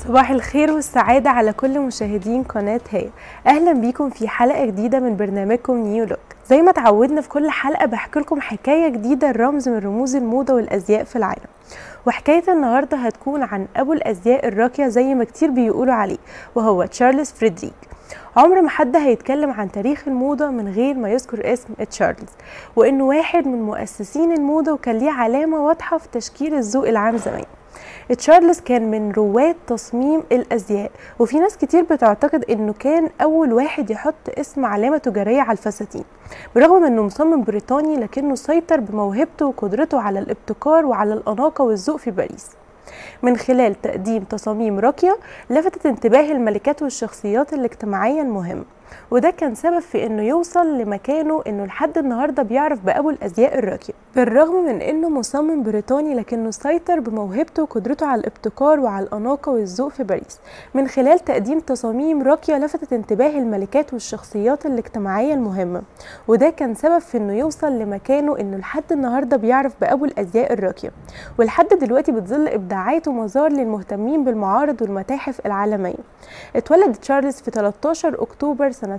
صباح الخير والسعادة على كل مشاهدين قناة هي أهلا بيكم في حلقة جديدة من برنامجكم نيو لوك زي ما تعودنا في كل حلقة بحكي لكم حكاية جديدة رمز من رموز الموضة والأزياء في العالم وحكاية النهاردة هتكون عن أبو الأزياء الراقية زي ما كتير بيقولوا عليه وهو تشارلز فريدريك عمر ما حد هيتكلم عن تاريخ الموضة من غير ما يذكر اسم تشارلز وإنه واحد من مؤسسين الموضة وكان ليه علامة واضحة في تشكيل الذوق العام زمان تشارلز كان من رواد تصميم الازياء وفي ناس كتير بتعتقد انه كان اول واحد يحط اسم علامه تجاريه على الفساتين برغم من انه مصمم بريطاني لكنه سيطر بموهبته وقدرته على الابتكار وعلى الاناقه والذوق في باريس من خلال تقديم تصاميم راقيه لفتت انتباه الملكات والشخصيات الاجتماعيه المهمه وده كان سبب في انه يوصل لمكانه انه لحد النهارده بيعرف بابو الازياء الراقيه بالرغم من انه مصمم بريطاني لكنه سيطر بموهبته وقدرته على الابتكار وعلى الاناقه والذوق في باريس من خلال تقديم تصاميم راقيه لفتت انتباه الملكات والشخصيات الاجتماعيه المهمه وده كان سبب في انه يوصل لمكانه انه لحد النهارده بيعرف بابو الازياء الراقيه ولحد دلوقتي بتظل ابداعاته مزار للمهتمين بالمعارض والمتاحف العالميه اتولد تشارلز في 13 اكتوبر سنة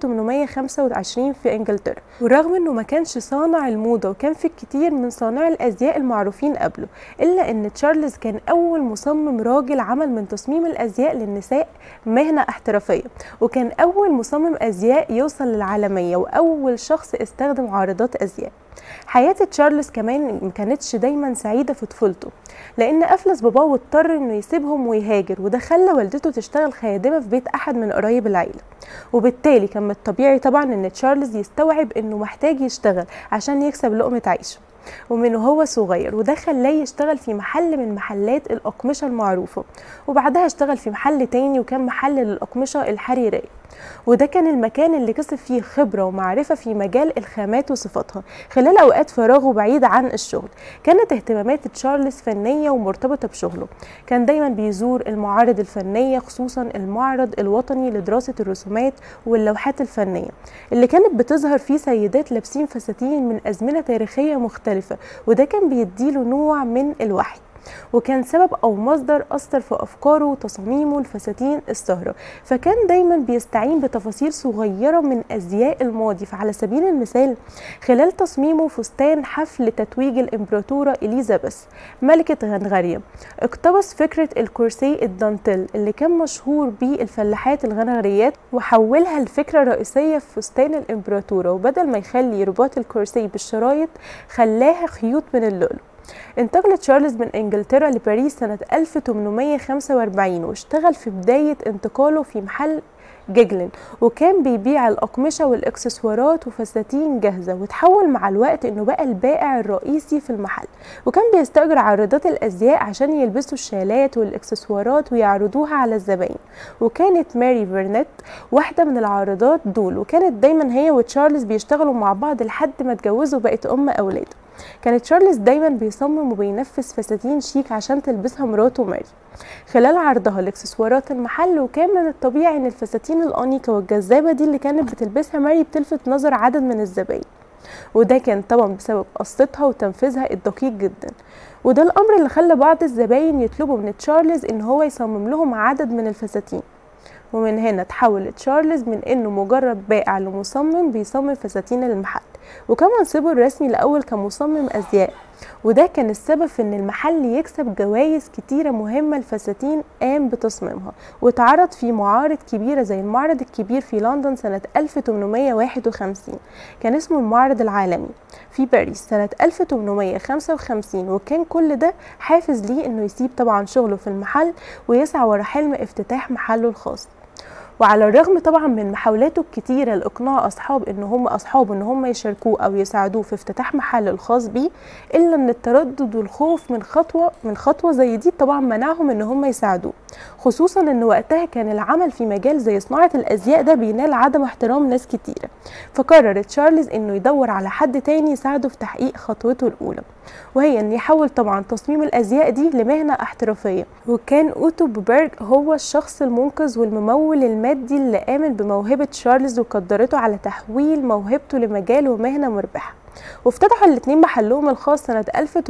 1825 في انجلترا ورغم انه ما كانش صانع الموضة وكان في كتير من صانع الازياء المعروفين قبله الا ان تشارلز كان اول مصمم راجل عمل من تصميم الازياء للنساء مهنة احترافية وكان اول مصمم ازياء يوصل للعالمية واول شخص استخدم عارضات ازياء حياة تشارلز كمان ما كانتش دايما سعيدة في طفولته لأن أفلس باباه واضطر إنه يسيبهم ويهاجر وده خلى والدته تشتغل خادمة في بيت أحد من قرايب العيلة وبالتالي كان من الطبيعي طبعا إن تشارلز يستوعب إنه محتاج يشتغل عشان يكسب لقمة عيشه ومن وهو صغير وده خلاه يشتغل في محل من محلات الأقمشة المعروفة وبعدها اشتغل في محل تاني وكان محل للأقمشة الحريرية وده كان المكان اللي كسب فيه خبرة ومعرفة في مجال الخامات وصفاتها خلال أوقات فراغه بعيد عن الشغل كانت اهتمامات تشارلز فنية ومرتبطة بشغله كان دايما بيزور المعارض الفنية خصوصا المعرض الوطني لدراسة الرسومات واللوحات الفنية اللي كانت بتظهر فيه سيدات لابسين فساتين من أزمنة تاريخية مختلفة وده كان بيديله نوع من الوحي وكان سبب او مصدر اثر في افكاره وتصاميمه لفساتين السهره فكان دايما بيستعين بتفاصيل صغيره من ازياء الماضي فعلى سبيل المثال خلال تصميمه فستان حفل تتويج الامبراطوره اليزابيث ملكه غنغريا اقتبس فكره الكرسي الدانتيل اللي كان مشهور بيه الفلاحات الغنغريات وحولها لفكره رئيسيه في فستان الامبراطوره وبدل ما يخلي رباط الكرسي بالشرايط خلاها خيوط من اللؤلؤ انتقل تشارلز من انجلترا لباريس سنة 1845 واشتغل في بداية انتقاله في محل جيجلين وكان بيبيع الأقمشة والإكسسوارات وفساتين جاهزة وتحول مع الوقت إنه بقى البائع الرئيسي في المحل وكان بيستأجر عارضات الأزياء عشان يلبسوا الشالات والإكسسوارات ويعرضوها على الزباين وكانت ماري فيرنت واحدة من العارضات دول وكانت دايما هي وتشارلز بيشتغلوا مع بعض لحد ما اتجوزوا بقت أم أولاده كان تشارلز دايما بيصمم وبينفذ فساتين شيك عشان تلبسها مراته ماري خلال عرضها لاكسسوارات المحل وكان من الطبيعي ان الفساتين الانيقه والجذابه دي اللي كانت بتلبسها ماري بتلفت نظر عدد من الزباين وده كان طبعا بسبب قصتها وتنفيذها الدقيق جدا وده الامر اللي خلى بعض الزباين يطلبوا من تشارلز ان هو يصمم لهم عدد من الفساتين ومن هنا تحول تشارلز من انه مجرد بائع لمصمم بيصمم فساتين المحل وكان منصبه الرسمي الاول كمصمم ازياء وده كان السبب في ان المحل يكسب جوائز كتيره مهمه الفساتين قام بتصميمها واتعرض في معارض كبيره زي المعرض الكبير في لندن سنه 1851 كان اسمه المعرض العالمي في باريس سنه 1855 وكان كل ده حافز ليه انه يسيب طبعا شغله في المحل ويسعى ورا حلم افتتاح محله الخاص وعلى الرغم طبعا من محاولاته الكتيرة لإقناع أصحاب إن هم أصحابه إن هم يشاركوه أو يساعدوه في افتتاح محل الخاص بيه إلا إن التردد والخوف من خطوة من خطوة زي دي طبعا منعهم إن هم يساعدوه خصوصا إن وقتها كان العمل في مجال زي صناعة الأزياء ده بينال عدم احترام ناس كتيرة فقرر تشارلز إنه يدور على حد تاني يساعده في تحقيق خطوته الأولى وهي إن يحول طبعا تصميم الأزياء دي لمهنة احترافية وكان أوتو بوبرج هو الشخص المنقذ والممول المادي اللي آمن بموهبة تشارلز وقدرته على تحويل موهبته لمجال ومهنة مربحة وافتتحوا الاثنين محلهم الخاص سنة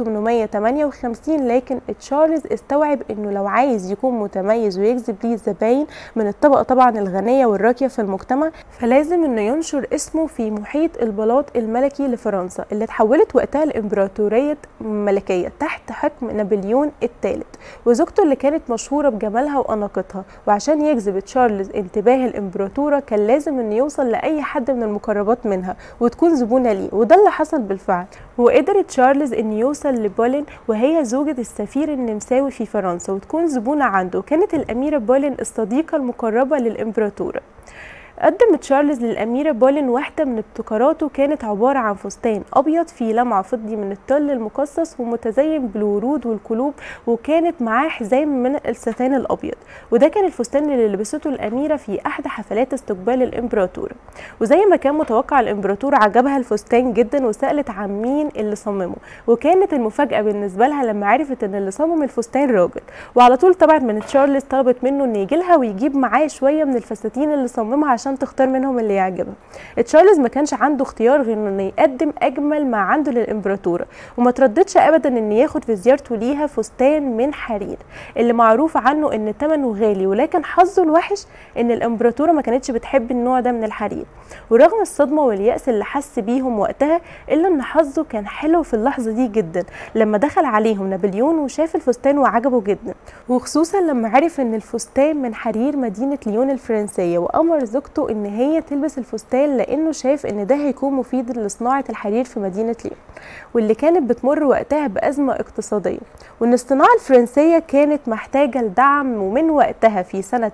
1858 لكن تشارلز استوعب انه لو عايز يكون متميز ويجذب ليه الزباين من الطبقة طبعا الغنية والراقية في المجتمع فلازم انه ينشر اسمه في محيط البلاط الملكي لفرنسا اللي اتحولت وقتها لامبراطورية ملكية تحت حكم نابليون الثالث وزوجته اللي كانت مشهورة بجمالها وأناقتها وعشان يجذب تشارلز انتباه الامبراطورة كان لازم انه يوصل لأي حد من المقربات منها وتكون زبونة ليه وده اللي حصل بالفعل وقدر تشارلز انه يوصل لبولين وهي زوجة السفير النمساوي في فرنسا وتكون زبونة عنده كانت الأميرة بولين الصديقة المقربة للإمبراطورة قدم تشارلز للأميرة بولين واحدة من ابتكاراته كانت عبارة عن فستان أبيض فيه لمعة فضي من التل المقصص ومتزين بالورود والقلوب وكانت معاه حزام من الستان الأبيض وده كان الفستان اللي لبسته الأميرة في أحد حفلات استقبال الإمبراطورة وزي ما كان متوقع الإمبراطور عجبها الفستان جدا وسألت عن مين اللي صممه وكانت المفاجأة بالنسبة لها لما عرفت إن اللي صمم الفستان راجل وعلى طول طبعا من تشارلز طلبت منه إنه يجي لها ويجيب معاه شوية من الفساتين اللي صممها عشان تختار منهم اللي يعجبها تشارلز ما كانش عنده اختيار غير انه يقدم اجمل ما عنده للامبراطوره وما ترددش ابدا ان ياخد في زيارته ليها فستان من حرير اللي معروف عنه ان ثمنه غالي ولكن حظه الوحش ان الامبراطوره ما كانتش بتحب النوع ده من الحرير ورغم الصدمه والياس اللي حس بيهم وقتها الا ان حظه كان حلو في اللحظه دي جدا لما دخل عليهم نابليون وشاف الفستان وعجبه جدا وخصوصا لما عرف ان الفستان من حرير مدينه ليون الفرنسيه وامر زوجته ان هي تلبس الفستان لانه شايف ان ده هيكون مفيد لصناعه الحرير في مدينه ليون واللي كانت بتمر وقتها بازمه اقتصاديه وان الصناعه الفرنسيه كانت محتاجه لدعم ومن وقتها في سنه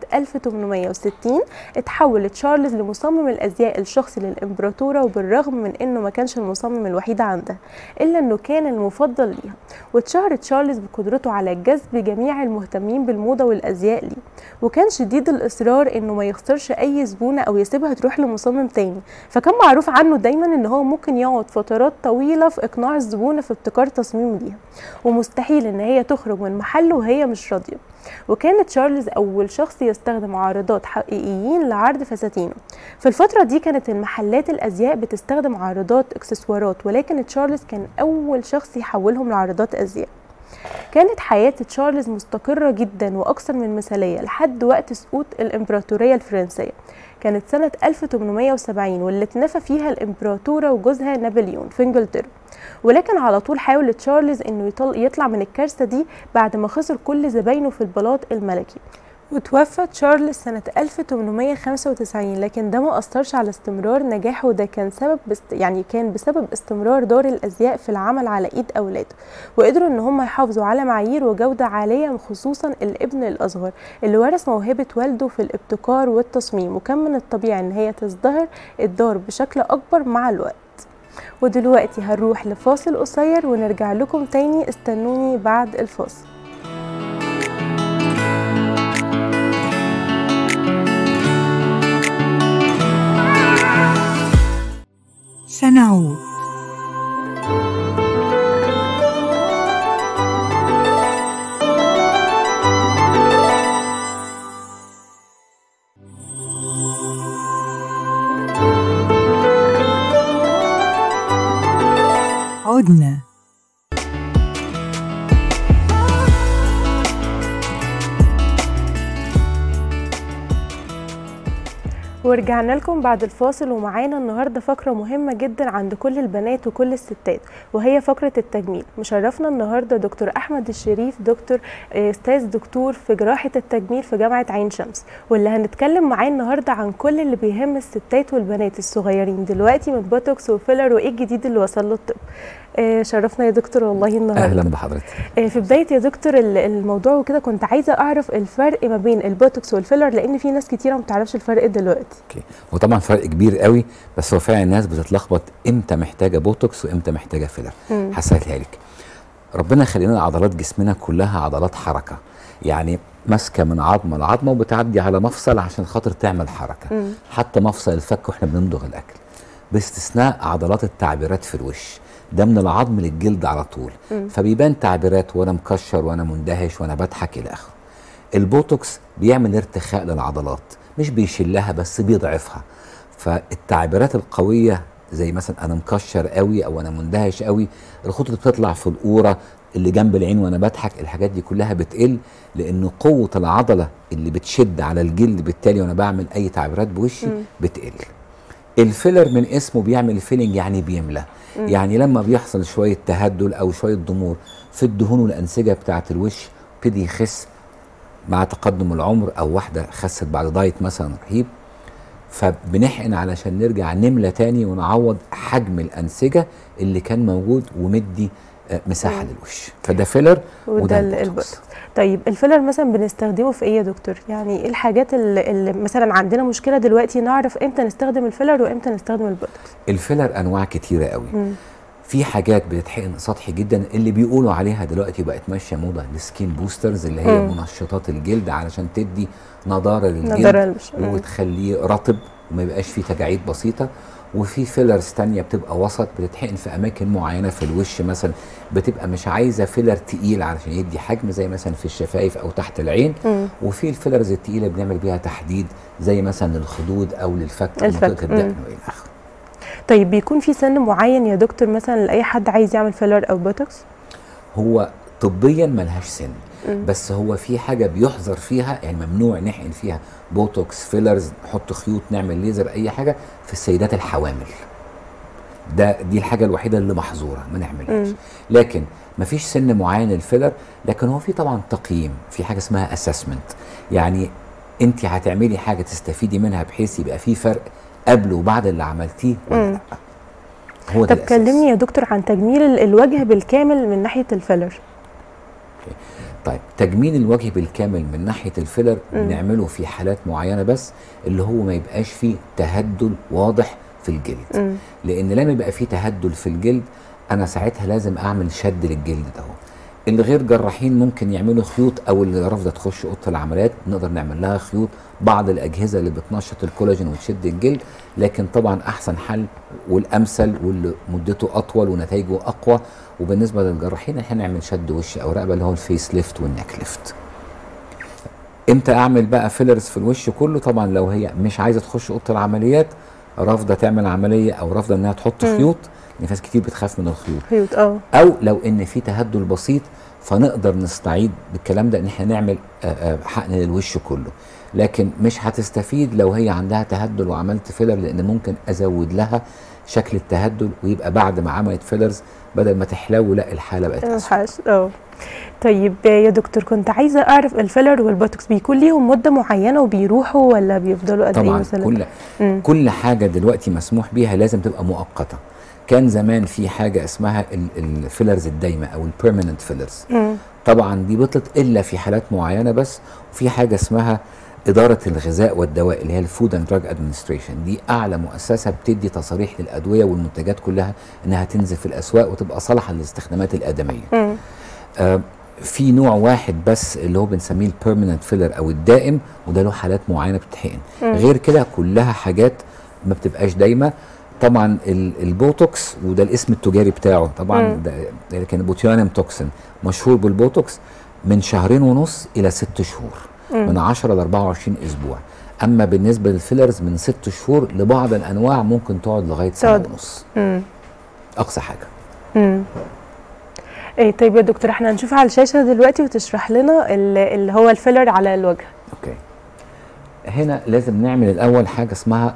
1860 اتحول تشارلز لمصمم الازياء الشخصي للامبراطوره وبالرغم من انه ما كانش المصمم الوحيد عندها الا انه كان المفضل ليها واتشهر تشارلز بقدرته على جذب جميع المهتمين بالموضه والازياء ليه وكان شديد الاصرار انه ما يخسرش اي زبونه او يسيبها تروح لمصمم تاني فكان معروف عنه دايما ان هو ممكن يقعد فترات طويله في اقناع الزبونه في ابتكار تصميم ليها ومستحيل ان هي تخرج من محله وهي مش راضيه وكان تشارلز أول شخص يستخدم عارضات حقيقيين لعرض فساتينه في الفترة دي كانت المحلات الأزياء بتستخدم عارضات إكسسوارات ولكن تشارلز كان أول شخص يحولهم لعارضات أزياء كانت حياة تشارلز مستقرة جدا وأكثر من مثالية لحد وقت سقوط الإمبراطورية الفرنسية كانت سنة 1870 واللي اتنفى فيها الإمبراطورة وجوزها نابليون في إنجلترا ولكن على طول حاول تشارلز انه يطلع من الكارثه دي بعد ما خسر كل زباينه في البلاط الملكي وتوفى تشارلز سنة 1895 لكن ده ما أثرش على استمرار نجاحه وده كان سبب بست يعني كان بسبب استمرار دار الأزياء في العمل على إيد أولاده وقدروا إن هم يحافظوا على معايير وجودة عالية خصوصا الابن الأصغر اللي ورث موهبة والده في الابتكار والتصميم وكان من الطبيعي إن هي تزدهر الدار بشكل أكبر مع الوقت ودلوقتي هنروح لفاصل قصير ونرجع لكم تاني استنوني بعد الفاصل سنعود عدنا ورجعنا لكم بعد الفاصل ومعانا النهارده فقره مهمه جدا عند كل البنات وكل الستات وهي فقره التجميل مشرفنا النهارده دكتور احمد الشريف دكتور استاذ دكتور في جراحه التجميل في جامعه عين شمس واللي هنتكلم معاه النهارده عن كل اللي بيهم الستات والبنات الصغيرين دلوقتي من بوتوكس وفيلر وايه الجديد اللي وصل له الطب آه شرفنا يا دكتور والله النهارده اهلا بحضرتك آه في بدايه يا دكتور الموضوع وكده كنت عايزه اعرف الفرق ما بين البوتوكس والفيلر لان في ناس كتيره ما بتعرفش الفرق دلوقتي اوكي هو طبعا فرق كبير قوي بس هو فعلا الناس بتتلخبط امتى محتاجه بوتوكس وامتى محتاجه فيلر هسهلها لك ربنا خلينا عضلات جسمنا كلها عضلات حركه يعني ماسكه من عظمه لعظمه وبتعدي على مفصل عشان خاطر تعمل حركه مم. حتى مفصل الفك واحنا بنمضغ الاكل باستثناء عضلات التعبيرات في الوش ده من العظم للجلد على طول مم. فبيبان تعبيرات وانا مكشر وانا مندهش وانا بضحك الى اخره البوتوكس بيعمل ارتخاء للعضلات مش بيشلها بس بيضعفها فالتعبيرات القويه زي مثلا انا مكشر قوي او انا مندهش قوي الخطوط اللي بتطلع في القوره اللي جنب العين وانا بضحك الحاجات دي كلها بتقل لان قوه العضله اللي بتشد على الجلد بالتالي وانا بعمل اي تعبيرات بوشي مم. بتقل الفيلر من اسمه بيعمل فيلينج يعني بيملى يعني لما بيحصل شويه تهدل او شويه ضمور في الدهون والانسجه بتاعه الوش ابتدي يخس مع تقدم العمر او واحده خست بعد دايت مثلا رهيب فبنحقن علشان نرجع نملى تاني ونعوض حجم الانسجه اللي كان موجود ومدي آه، مساحه للوش فده فيلر وده ال- البوتوكس. البوتوكس طيب الفيلر مثلا بنستخدمه في ايه يا دكتور يعني ايه الحاجات اللي, اللي مثلا عندنا مشكله دلوقتي نعرف امتى نستخدم الفيلر وامتى نستخدم البوتوكس الفيلر انواع كتيره قوي مم. في حاجات بتتحقن سطحي جدا اللي بيقولوا عليها دلوقتي بقت ماشيه موضه السكين بوسترز اللي هي مم. منشطات الجلد علشان تدي نضاره للجلد نظرة للبشرة. مم. وتخليه رطب وما يبقاش فيه تجاعيد بسيطه وفي فيلرز تانية بتبقى وسط بتتحقن في اماكن معينه في الوش مثلا بتبقى مش عايزه فيلر تقيل علشان يدي حجم زي مثلا في الشفايف او تحت العين مم. وفي الفيلرز التقيله بنعمل بيها تحديد زي مثلا للخدود او للفك أو الفك. منطقه الدقن مم. والى اخره طيب بيكون في سن معين يا دكتور مثلا لاي حد عايز يعمل فيلر او بوتوكس هو طبيا ملهاش سن مم. بس هو في حاجه بيحظر فيها يعني ممنوع نحقن فيها بوتوكس فيلرز نحط خيوط نعمل ليزر اي حاجه في السيدات الحوامل ده دي الحاجه الوحيده اللي محظوره ما نعملهاش مم. لكن مفيش سن معين للفيلر لكن هو في طبعا تقييم في حاجه اسمها اسسمنت يعني انت هتعملي حاجه تستفيدي منها بحيث يبقى في فرق قبل وبعد اللي عملتيه ولا مم. لا هو ده طب الأساس. كلمني يا دكتور عن تجميل ال- الوجه بالكامل من ناحيه الفيلر طيب تجميل الوجه بالكامل من ناحيه الفيلر مم. بنعمله في حالات معينه بس اللي هو ما يبقاش فيه تهدل واضح في الجلد مم. لان لما يبقى فيه تهدل في الجلد انا ساعتها لازم اعمل شد للجلد ده الغير جراحين ممكن يعملوا خيوط او اللي رافضه تخش اوضه العمليات نقدر نعمل لها خيوط بعض الاجهزه اللي بتنشط الكولاجين وتشد الجلد لكن طبعا احسن حل والامثل واللي مدته اطول ونتائجه اقوى وبالنسبه للجراحين احنا نعمل شد وش او رقبه اللي هو الفيس ليفت والنك ليفت امتى اعمل بقى فيلرز في الوش كله طبعا لو هي مش عايزه تخش اوضه العمليات رافضه تعمل عمليه او رافضه انها تحط مم. خيوط لان ناس كتير بتخاف من الخيوط خيوط اه او لو ان في تهدل بسيط فنقدر نستعيد بالكلام ده ان احنا نعمل آه، آه، حقن للوش كله لكن مش هتستفيد لو هي عندها تهدل وعملت فيلر لان ممكن ازود لها شكل التهدل ويبقى بعد ما عملت فيلرز بدل ما تحلو لا الحاله بقت اسوء حاش اه طيب يا دكتور كنت عايزه اعرف الفيلر والبوتوكس بيكون ليهم مده معينه وبيروحوا ولا بيفضلوا قد ايه طبعا مثلا كل مم. كل حاجه دلوقتي مسموح بيها لازم تبقى مؤقته كان زمان في حاجه اسمها ال- الفيلرز الدايمه او البيرمننت فيلرز مم. طبعا دي بطلت الا في حالات معينه بس وفي حاجه اسمها اداره الغذاء والدواء اللي هي الفود اند دراج ادمنستريشن دي اعلى مؤسسه بتدي تصاريح للادويه والمنتجات كلها انها تنزل في الاسواق وتبقى صالحه للاستخدامات الادميه مم. آه في نوع واحد بس اللي هو بنسميه البيرمننت فيلر او الدائم وده له حالات معينه بتتحقن مم. غير كده كلها حاجات ما بتبقاش دايمه طبعا ال- البوتوكس وده الاسم التجاري بتاعه طبعا مم. ده ده كان بوتيانم توكسين مشهور بالبوتوكس من شهرين ونص الى ست شهور مم. من 10 ل 24 اسبوع اما بالنسبه للفيلرز من ست شهور لبعض الانواع ممكن تقعد لغايه سنه تقعد. ونص مم. اقصى حاجه مم. ايه طيب يا دكتور احنا هنشوف على الشاشه دلوقتي وتشرح لنا ال- اللي هو الفيلر على الوجه اوكي هنا لازم نعمل الاول حاجه اسمها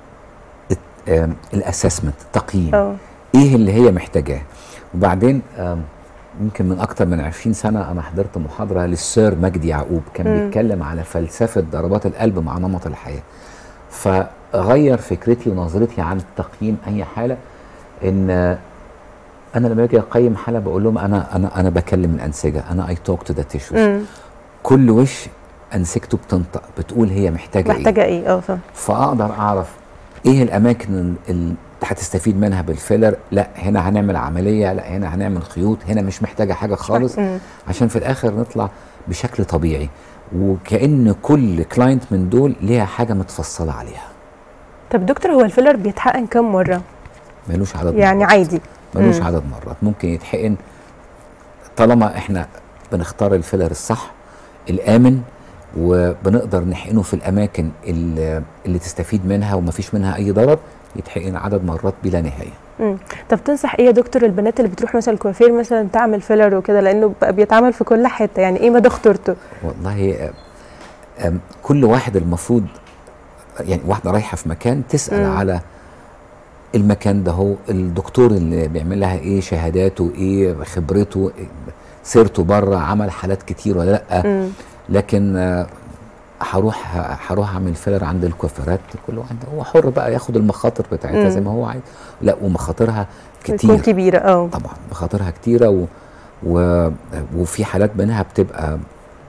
الاسسمنت تقييم اه ايه اللي هي محتاجاه وبعدين آم، يمكن من اكتر من 20 سنه انا حضرت محاضره للسير مجدي يعقوب كان مم. بيتكلم على فلسفه ضربات القلب مع نمط الحياه فغير فكرتي ونظرتي عن تقييم اي حاله ان آه، انا لما باجي اقيم حاله بقول لهم انا انا انا بكلم الانسجه انا اي توك تو ذا تيشوز مم. كل وش انسجته بتنطق بتقول هي محتاجه, ايه محتاجه ايه اه فاهم فاقدر اعرف ايه الاماكن اللي هتستفيد منها بالفيلر لا هنا هنعمل عمليه لا هنا هنعمل خيوط هنا مش محتاجه حاجه خالص مم. عشان في الاخر نطلع بشكل طبيعي وكأن كل كلاينت من دول ليها حاجه متفصله عليها طب دكتور هو الفيلر بيتحقن كم مره ملوش عدد يعني مرات. عادي ملوش مم. عدد مرات ممكن يتحقن طالما احنا بنختار الفيلر الصح الامن وبنقدر نحقنه في الاماكن اللي, اللي تستفيد منها ومفيش منها اي ضرر يتحقن عدد مرات بلا نهايه مم. طب تنصح ايه يا دكتور البنات اللي بتروح مثلا الكوافير مثلا تعمل فيلر وكده لانه بقى بيتعمل في كل حته يعني ايه مدى خطورته والله آه، آم، كل واحد المفروض يعني واحده رايحه في مكان تسال مم. على المكان ده هو الدكتور اللي بيعمل لها ايه شهاداته ايه خبرته إيه سيرته بره عمل حالات كتير ولا لا مم. لكن آه، هروح هروح اعمل فيلر عند الكوافيرات كل واحد هو حر بقى ياخد المخاطر بتاعتها مم. زي ما هو عايز لا ومخاطرها بتكون كتير كبيره اه طبعا مخاطرها كتيره و... و... وفي حالات منها بتبقى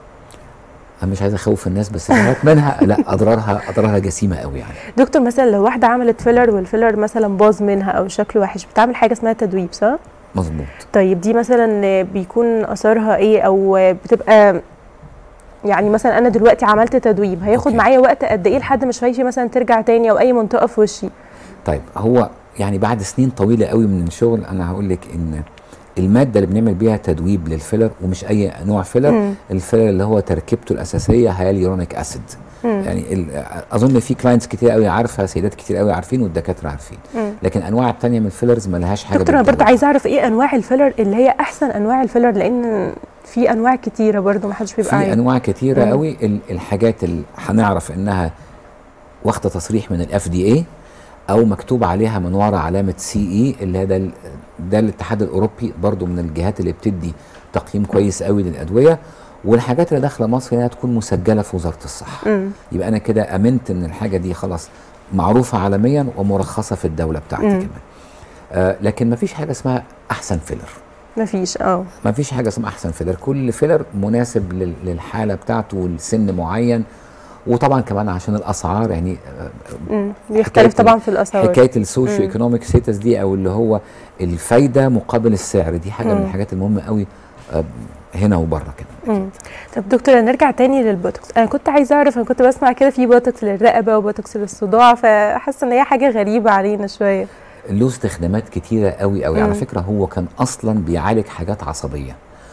انا مش عايز اخوف الناس بس حالات منها لا اضرارها اضرارها جسيمه قوي يعني دكتور مثلا لو واحده عملت فيلر والفيلر مثلا باظ منها او شكله وحش بتعمل حاجه اسمها تدويب صح مظبوط طيب دي مثلا بيكون اثرها ايه او بتبقى يعني مثلا انا دلوقتي عملت تدويب هياخد أوكي. معايا وقت قد ايه لحد ما شفايفي مثلا ترجع تاني او اي منطقه في وشي طيب هو يعني بعد سنين طويله قوي من الشغل انا هقول لك ان الماده اللي بنعمل بيها تدويب للفيلر ومش اي نوع فيلر مم. الفيلر اللي هو تركيبته الاساسيه هياليورونيك اسيد مم. يعني ال- اظن في كلاينتس كتير قوي عارفه سيدات كتير قوي عارفين والدكاتره عارفين مم. لكن انواع تانية من الفيلرز ما لهاش حاجه دكتور انا برضه بالدواء. عايزه اعرف ايه انواع الفيلر اللي هي احسن انواع الفيلر لان في انواع كتيره برضه ما حدش بيبقى في عارف انواع كتيره مم. قوي ال- الحاجات اللي هنعرف انها واخده تصريح من الاف دي اي او مكتوب عليها من ورا علامه سي اي اللي هي ده ال- ده الاتحاد الاوروبي برضو من الجهات اللي بتدي تقييم كويس قوي للادويه والحاجات اللي داخله مصر انها تكون مسجله في وزاره الصحه مم. يبقى انا كده امنت ان الحاجه دي خلاص معروفه عالميا ومرخصه في الدوله بتاعتي مم. كمان آه لكن ما فيش حاجه اسمها احسن فيلر مفيش اه ما فيش حاجه اسمها احسن فيلر كل فيلر مناسب لل- للحاله بتاعته ولسن معين وطبعا كمان عشان الاسعار يعني آه، مم. بيختلف حكاية طبعا في الاسعار حكايه السوشيو مم. ايكونوميك ستاتس دي او اللي هو الفايده مقابل السعر دي حاجه من مم. الحاجات المهمه قوي آه، هنا وبره كده مم. طب دكتور نرجع تاني للبوتوكس انا كنت عايزه اعرف انا كنت بسمع كده في بوتوكس للرقبه وبوتوكس للصداع فحاسه ان هي حاجه غريبه علينا شويه له استخدامات كتيره قوي قوي على مم. فكره هو كان اصلا بيعالج حاجات عصبيه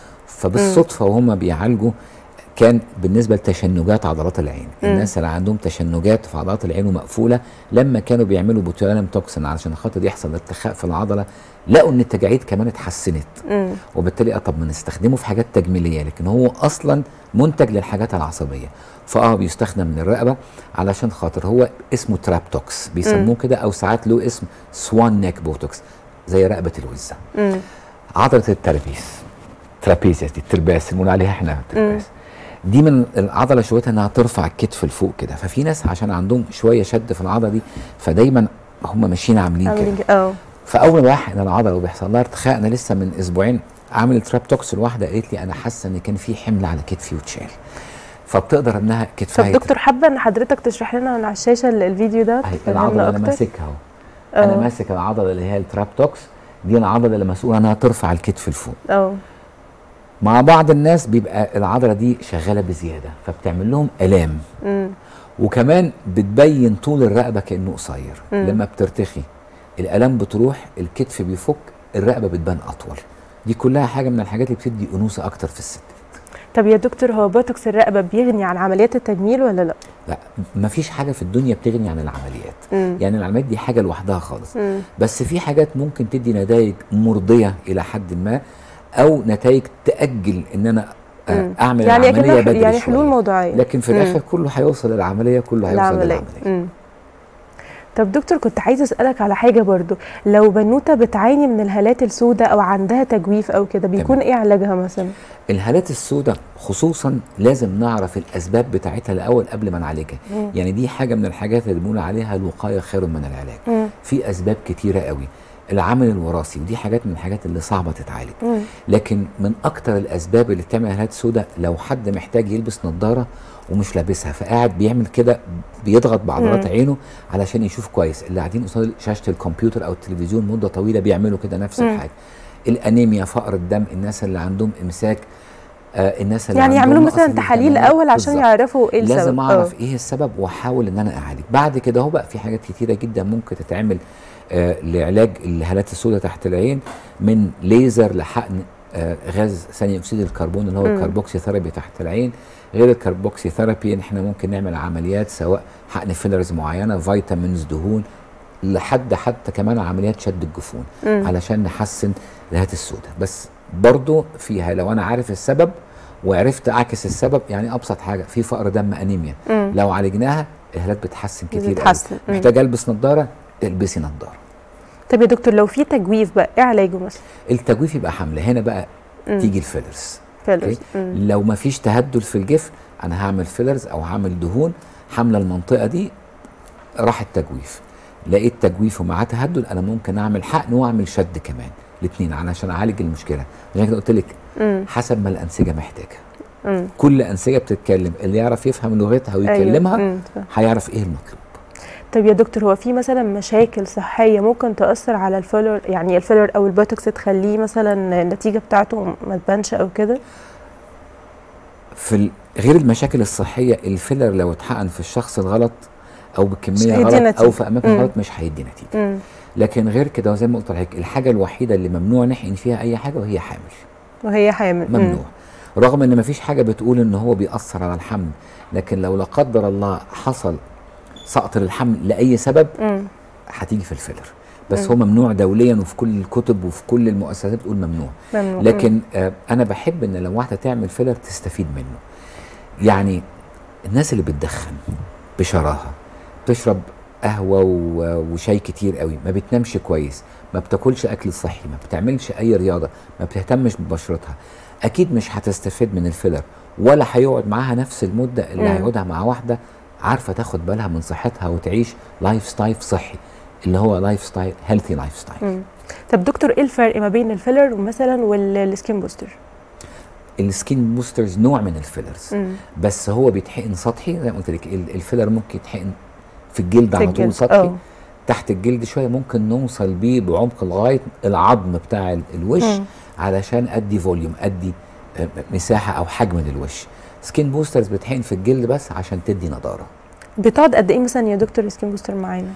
فبالصدفه وهم بيعالجوا كان بالنسبه لتشنجات عضلات العين مم. الناس اللي عندهم تشنجات في عضلات العين ومقفوله لما كانوا بيعملوا بوتولينم توكسين علشان خاطر يحصل ارتخاء في العضله لقوا ان التجاعيد كمان اتحسنت مم. وبالتالي آه طب ما نستخدمه في حاجات تجميليه لكن هو اصلا منتج للحاجات العصبيه فاه بيستخدم من الرقبه علشان خاطر هو اسمه ترابتوكس بيسموه كده او ساعات له اسم سوان نيك بوتوكس زي رقبه الوزه مم. عضله الترابيس ترابيزيس دي الترباس اللي بنقول عليها احنا ترباس دي من العضله شويتها انها ترفع الكتف لفوق كده ففي ناس عشان عندهم شويه شد في العضله دي فدايما هم ماشيين عاملين كده عاملين كده اه فاول ما واحد العضله وبيحصل لها ارتخاء انا لسه من اسبوعين عامل ترابتوكس الواحده قالت لي انا حاسه ان كان في حمل على كتفي واتشال فبتقدر انها طب كتفها دكتور حابه ان حضرتك تشرح لنا من على الشاشه ال- الفيديو ده أهي تفهمنا العضله انا أكتر؟ ماسكها اهو انا اه. ماسك العضله اللي هي الترابتوكس دي العضله اللي مسؤوله انها ترفع الكتف لفوق اه مع بعض الناس بيبقى العضله دي شغاله بزياده فبتعمل لهم الام مم. وكمان بتبين طول الرقبه كانه قصير مم. لما بترتخي الالام بتروح الكتف بيفك الرقبه بتبان اطول دي كلها حاجه من الحاجات اللي بتدي انوثه اكتر في الست طب يا دكتور هو بوتوكس الرقبه بيغني عن عمليات التجميل ولا لا؟ لا مفيش حاجه في الدنيا بتغني عن العمليات مم. يعني العمليات دي حاجه لوحدها خالص مم. بس في حاجات ممكن تدي نتائج مرضيه الى حد ما او نتائج تاجل ان انا آه، مم. اعمل يعني العمليه كده بدري يعني شوية. حلول موضوعيه لكن في مم. الاخر كله هيوصل للعمليه كله هيوصل العمليه للعمليه مم. طب دكتور كنت عايزه اسالك على حاجه برضو لو بنوته بتعاني من الهالات السوداء او عندها تجويف او كده بيكون تمام. ايه علاجها مثلا الهالات السوداء خصوصا لازم نعرف الاسباب بتاعتها الاول قبل ما نعالجها مم. يعني دي حاجه من الحاجات اللي بنقول عليها الوقايه خير من العلاج مم. في اسباب كتيره قوي العامل الوراثي ودي حاجات من الحاجات اللي صعبه تتعالج مم. لكن من اكتر الاسباب اللي بتعمل هالات سوداء لو حد محتاج يلبس نظاره ومش لابسها فقاعد بيعمل كده بيضغط بعضلات مم. عينه علشان يشوف كويس اللي قاعدين قصاد شاشه الكمبيوتر او التلفزيون مده طويله بيعملوا كده نفس مم. الحاجه الانيميا فقر الدم الناس اللي عندهم امساك آه الناس اللي يعني عندهم يعملوا نقص مثلا في تحاليل الفيتامينات. الاول عشان بالظبط. يعرفوا ايه السبب لازم آه. اعرف ايه السبب واحاول ان انا اعالج بعد كده هو بقى في حاجات كتيره جدا ممكن تتعمل آه لعلاج الهالات السوداء تحت العين من ليزر لحقن آه غاز ثاني اكسيد الكربون اللي هو مم. الكربوكسي ثيرابي تحت العين غير الكربوكسي ثيرابي ان احنا ممكن نعمل عمليات سواء حقن فيلرز معينه فيتامينز دهون لحد حتى كمان عمليات شد الجفون مم. علشان نحسن الهات السوداء بس برضو فيها لو انا عارف السبب وعرفت اعكس السبب يعني ابسط حاجه في فقر دم انيميا مم. لو عالجناها الهالات بتحسن كتير قوي. بتتحسن. مم. محتاج البس نظاره البسي نظاره طب يا دكتور لو في تجويف بقى ايه علاجه مثلا التجويف يبقى حمله هنا بقى مم. تيجي الفيلرز فيلرز أوكي؟ مم. لو ما فيش تهدل في الجفن انا هعمل فيلرز او هعمل دهون حامله المنطقه دي راح التجويف لقيت تجويف ومعاه تهدل انا ممكن اعمل حقن واعمل شد كمان الاثنين علشان اعالج المشكله عشان كده قلت لك مم. حسب ما الانسجه محتاجه مم. كل انسجه بتتكلم اللي يعرف يفهم لغتها ويكلمها أيوة. مم. فاهم. هيعرف ايه المطلوب طب يا دكتور هو في مثلا مشاكل صحيه ممكن تاثر على الفيلر يعني الفيلر او البوتوكس تخليه مثلا النتيجه بتاعته ما تبانش او كده في ال- غير المشاكل الصحيه الفيلر لو اتحقن في الشخص الغلط او مش بكميه هيدي غلط نتيجة. او في اماكن مم. غلط مش هيدي نتيجه مم. لكن غير كده وزي ما قلت لحضرتك الحاجه الوحيده اللي ممنوع نحقن فيها اي حاجه وهي حامل وهي حامل مم. ممنوع رغم ان مفيش حاجه بتقول ان هو بيأثر على الحمل لكن لو لا قدر الله حصل سقط للحمل لاي سبب مم. هتيجي في الفيلر بس مم. هو ممنوع دوليا وفي كل الكتب وفي كل المؤسسات بتقول ممنوع ممنوع. لكن آه انا بحب ان لو واحده تعمل فيلر تستفيد منه يعني الناس اللي بتدخن بشراهه تشرب قهوه و- وشاي كتير قوي ما بتنامش كويس ما بتاكلش اكل صحي ما بتعملش اي رياضه ما بتهتمش ببشرتها اكيد مش هتستفيد من الفيلر ولا هيقعد معاها نفس المده اللي مم. هيقعدها مع واحده عارفه تاخد بالها من صحتها وتعيش لايف ستايل صحي اللي هو لايف ستايل هيلثي لايف ستايل مم. طب دكتور ايه الفرق ما بين الفيلر مثلا والسكين بوستر السكين بوسترز نوع من الفيلرز مم. بس هو بيتحقن سطحي زي ما قلت لك ال- الفيلر ممكن يتحقن في الجلد في على الجلد. طول سطحي آه. تحت الجلد شويه ممكن نوصل بيه بعمق لغايه العظم بتاع ال- الوش مم. علشان ادي فوليوم ادي آه، مساحه او حجم للوش سكين بوسترز بتحقن في الجلد بس عشان تدي نضاره بتقعد قد ايه مثلا يا دكتور السكين بوستر معانا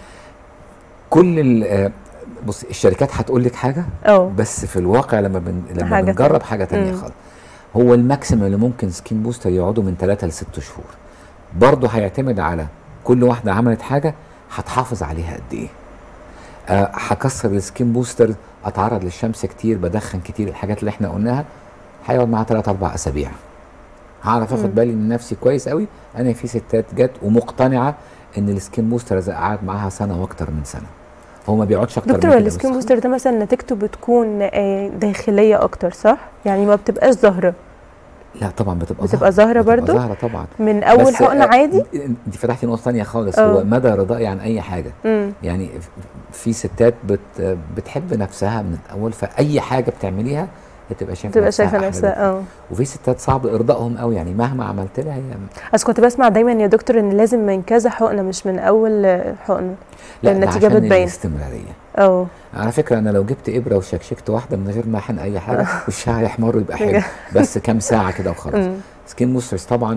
كل ال- آه، بص الشركات هتقول لك حاجه اه بس في الواقع لما بن... لما حاجة بنجرب تانية. حاجه تانية مم. خالص هو الماكسيمم اللي ممكن سكين بوستر يقعدوا من 3 ل 6 شهور برضه هيعتمد على كل واحده عملت حاجه هتحافظ عليها قد ايه آه، هكسر السكين بوستر اتعرض للشمس كتير بدخن كتير الحاجات اللي احنا قلناها هيقعد معاها 3 4 اسابيع هعرف مم. اخد بالي من نفسي كويس قوي انا في ستات جت ومقتنعه ان السكين بوستر اذا قعد معاها سنه واكتر من سنه هو ما بيقعدش اكتر دكتور من كده السكين بس بوستر ده مثلا نتيجته بتكون آه، داخليه اكتر صح يعني ما بتبقاش ظاهره لا طبعا بتبقى بتبقى ظاهرة بتبقى برضو؟ ظاهره طبعا من اول بس، حقنه آه، عادي انت فتحتي نقطه ثانيه خالص اه. هو مدى رضائي عن اي حاجه امم يعني ف- في ستات بت بتحب نفسها من الاول فاي حاجه بتعمليها بتبقى شايفه تبقى نفسها شايفه أحلى نفسها بكتير. اه وفي ستات صعب ارضائهم قوي يعني مهما عملت لها هي بس كنت بسمع دايما يا دكتور ان لازم من كذا حقنه مش من اول آه، حقنه لا ده النتيجة عشان بتبين. الاستمراريه اه على فكره انا لو جبت ابره وشكشكت واحده من غير ما احن اي حاجه وشها هيحمر ويبقى حلو بس كام ساعه كده وخلاص امم سكين بوسترز طبعا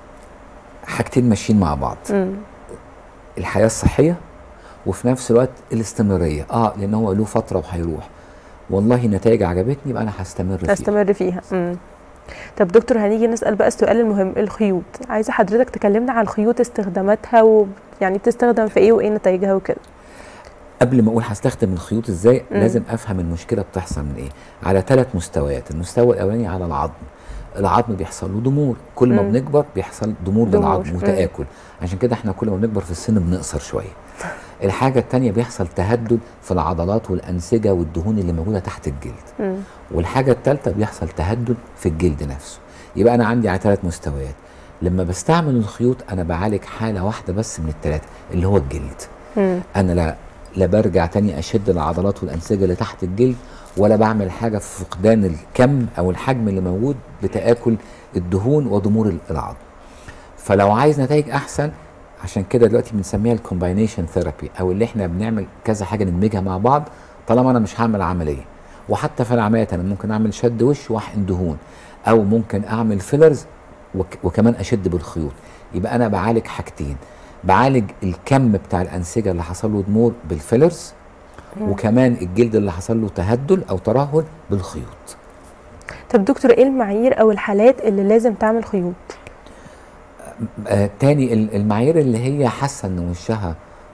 حاجتين ماشيين مع بعض امم الحياه الصحيه وفي نفس الوقت الاستمراريه اه لان هو له فتره وهيروح والله النتائج عجبتني يبقى انا هستمر فيها استمر فيها امم طب دكتور هنيجي نسال بقى السؤال المهم الخيوط عايزه حضرتك تكلمنا عن الخيوط استخداماتها ويعني بتستخدم في ايه وايه نتائجها وكده قبل ما اقول هستخدم الخيوط ازاي مم. لازم افهم المشكله بتحصل من ايه على ثلاث مستويات المستوى الاولاني على العظم العظم بيحصل له ضمور كل ما مم. بنكبر بيحصل ضمور ضمور. للعظم مم. وتاكل عشان كده احنا كل ما بنكبر في السن بنقصر شويه الحاجه الثانيه بيحصل تهدد في العضلات والانسجه والدهون اللي موجوده تحت الجلد امم والحاجه الثالثه بيحصل تهدد في الجلد نفسه يبقى انا عندي على ثلاث مستويات لما بستعمل الخيوط انا بعالج حاله واحده بس من الثلاثه اللي هو الجلد امم انا لا لا برجع تاني اشد العضلات والانسجه اللي تحت الجلد ولا بعمل حاجه في فقدان الكم او الحجم اللي موجود بتاكل الدهون وضمور العظم فلو عايز نتائج احسن عشان كده دلوقتي بنسميها الكومباينيشن ثيرابي او اللي احنا بنعمل كذا حاجه ندمجها مع بعض طالما انا مش هعمل عمليه وحتى في العمليات انا ممكن اعمل شد وش واحقن دهون او ممكن اعمل فيلرز وك وكمان اشد بالخيوط يبقى انا بعالج حاجتين بعالج الكم بتاع الانسجه اللي حصل له ضمور بالفيلرز وكمان الجلد اللي حصل له تهدل او ترهل بالخيوط طب دكتور ايه المعايير او الحالات اللي لازم تعمل خيوط آه تاني ال- المعايير اللي هي حاسه ان وشها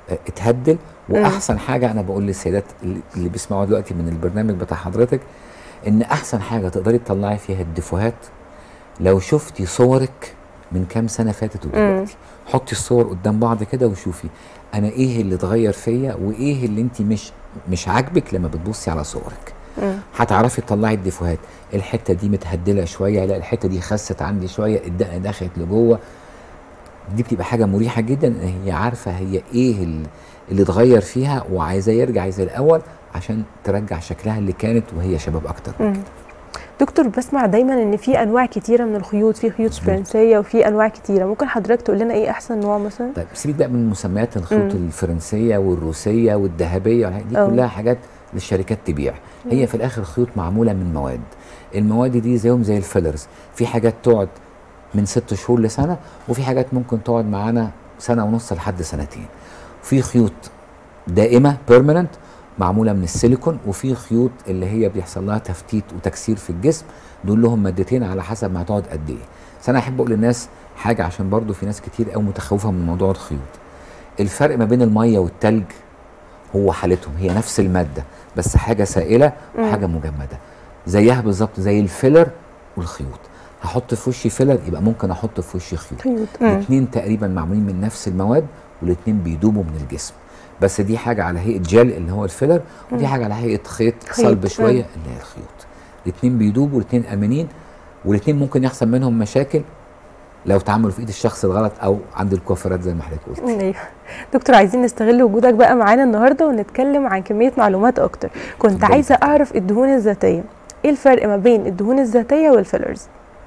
آه، اتهدل واحسن حاجه انا بقول للسيدات اللي اللي بيسمعوا دلوقتي من البرنامج بتاع حضرتك ان احسن حاجه تقدري تطلعي فيها الدفوهات لو شفتي صورك من كام سنه فاتت ودلوقتي حطي الصور قدام بعض كده وشوفي انا ايه اللي اتغير فيا وايه اللي انت مش مش عاجبك لما بتبصي على صورك مم. هتعرفي تطلعي الديفوهات الحته دي متهدله شويه لا الحته دي خست عندي شويه الدقه دخلت لجوه دي بتبقى حاجه مريحه جدا ان هي عارفه هي ايه ال- اللي اتغير فيها وعايزاه يرجع زي الاول عشان ترجع شكلها اللي كانت وهي شباب اكتر من مم. كده دكتور بسمع دايما ان في انواع كتيره من الخيوط في خيوط مظبوط. فرنسيه وفي انواع كتيره ممكن حضرتك تقول لنا ايه احسن نوع مثلا طيب سيبك بقى من مسميات الخيوط مم. الفرنسيه والروسيه والذهبيه والحاجات دي أه. كلها حاجات للشركات تبيع هي في الاخر خيوط معموله من مواد المواد دي زيهم زي الفيلرز في حاجات تقعد من ست شهور لسنه وفي حاجات ممكن تقعد معانا سنه ونص لحد سنتين في خيوط دائمه بيرمننت معموله من السيليكون وفي خيوط اللي هي بيحصل لها تفتيت وتكسير في الجسم دول لهم مادتين على حسب ما هتقعد قد ايه بس انا احب اقول للناس حاجه عشان برضو في ناس كتير قوي متخوفه من موضوع الخيوط الفرق ما بين الميه والتلج هو حالتهم هي نفس الماده بس حاجه سائله وحاجه مجمده زيها بالظبط زي الفيلر والخيوط هحط في وشي فيلر يبقى ممكن احط في وشي خيوط خيوط مم. الاثنين تقريبا معمولين من نفس المواد والاثنين بيدوبوا من الجسم بس دي حاجه على هيئه جل اللي هو الفيلر ودي حاجه على هيئه خيط خيط، صلب مم. شويه اللي هي الخيوط الاثنين بيدوبوا والاثنين امنين والاثنين ممكن يحصل منهم مشاكل لو تعاملوا في ايد الشخص الغلط او عند الكوافيرات زي ما حضرتك قلت ايوه دكتور عايزين نستغل وجودك بقى معانا النهارده ونتكلم عن كميه معلومات اكتر كنت اتفضلي. عايزه اعرف الدهون الذاتيه ايه الفرق ما بين الدهون الذاتيه والفيلرز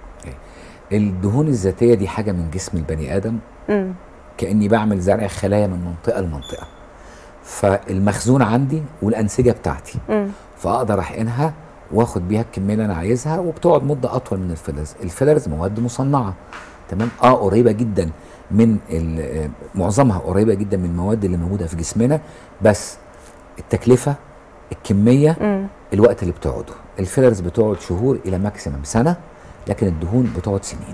الدهون الذاتيه دي حاجه من جسم البني ادم امم كاني بعمل زرع خلايا من منطقه لمنطقه فالمخزون عندي والانسجه بتاعتي امم فاقدر احقنها واخد بيها الكميه اللي انا عايزها وبتقعد مده اطول من الفيلرز الفيلرز مواد مصنعه تمام اه قريبه جدا من ال- آه، معظمها قريبه جدا من المواد اللي موجوده في جسمنا بس التكلفه الكميه امم الوقت اللي بتقعده الفيلرز بتقعد شهور الى ماكسيمم سنه لكن الدهون بتقعد سنين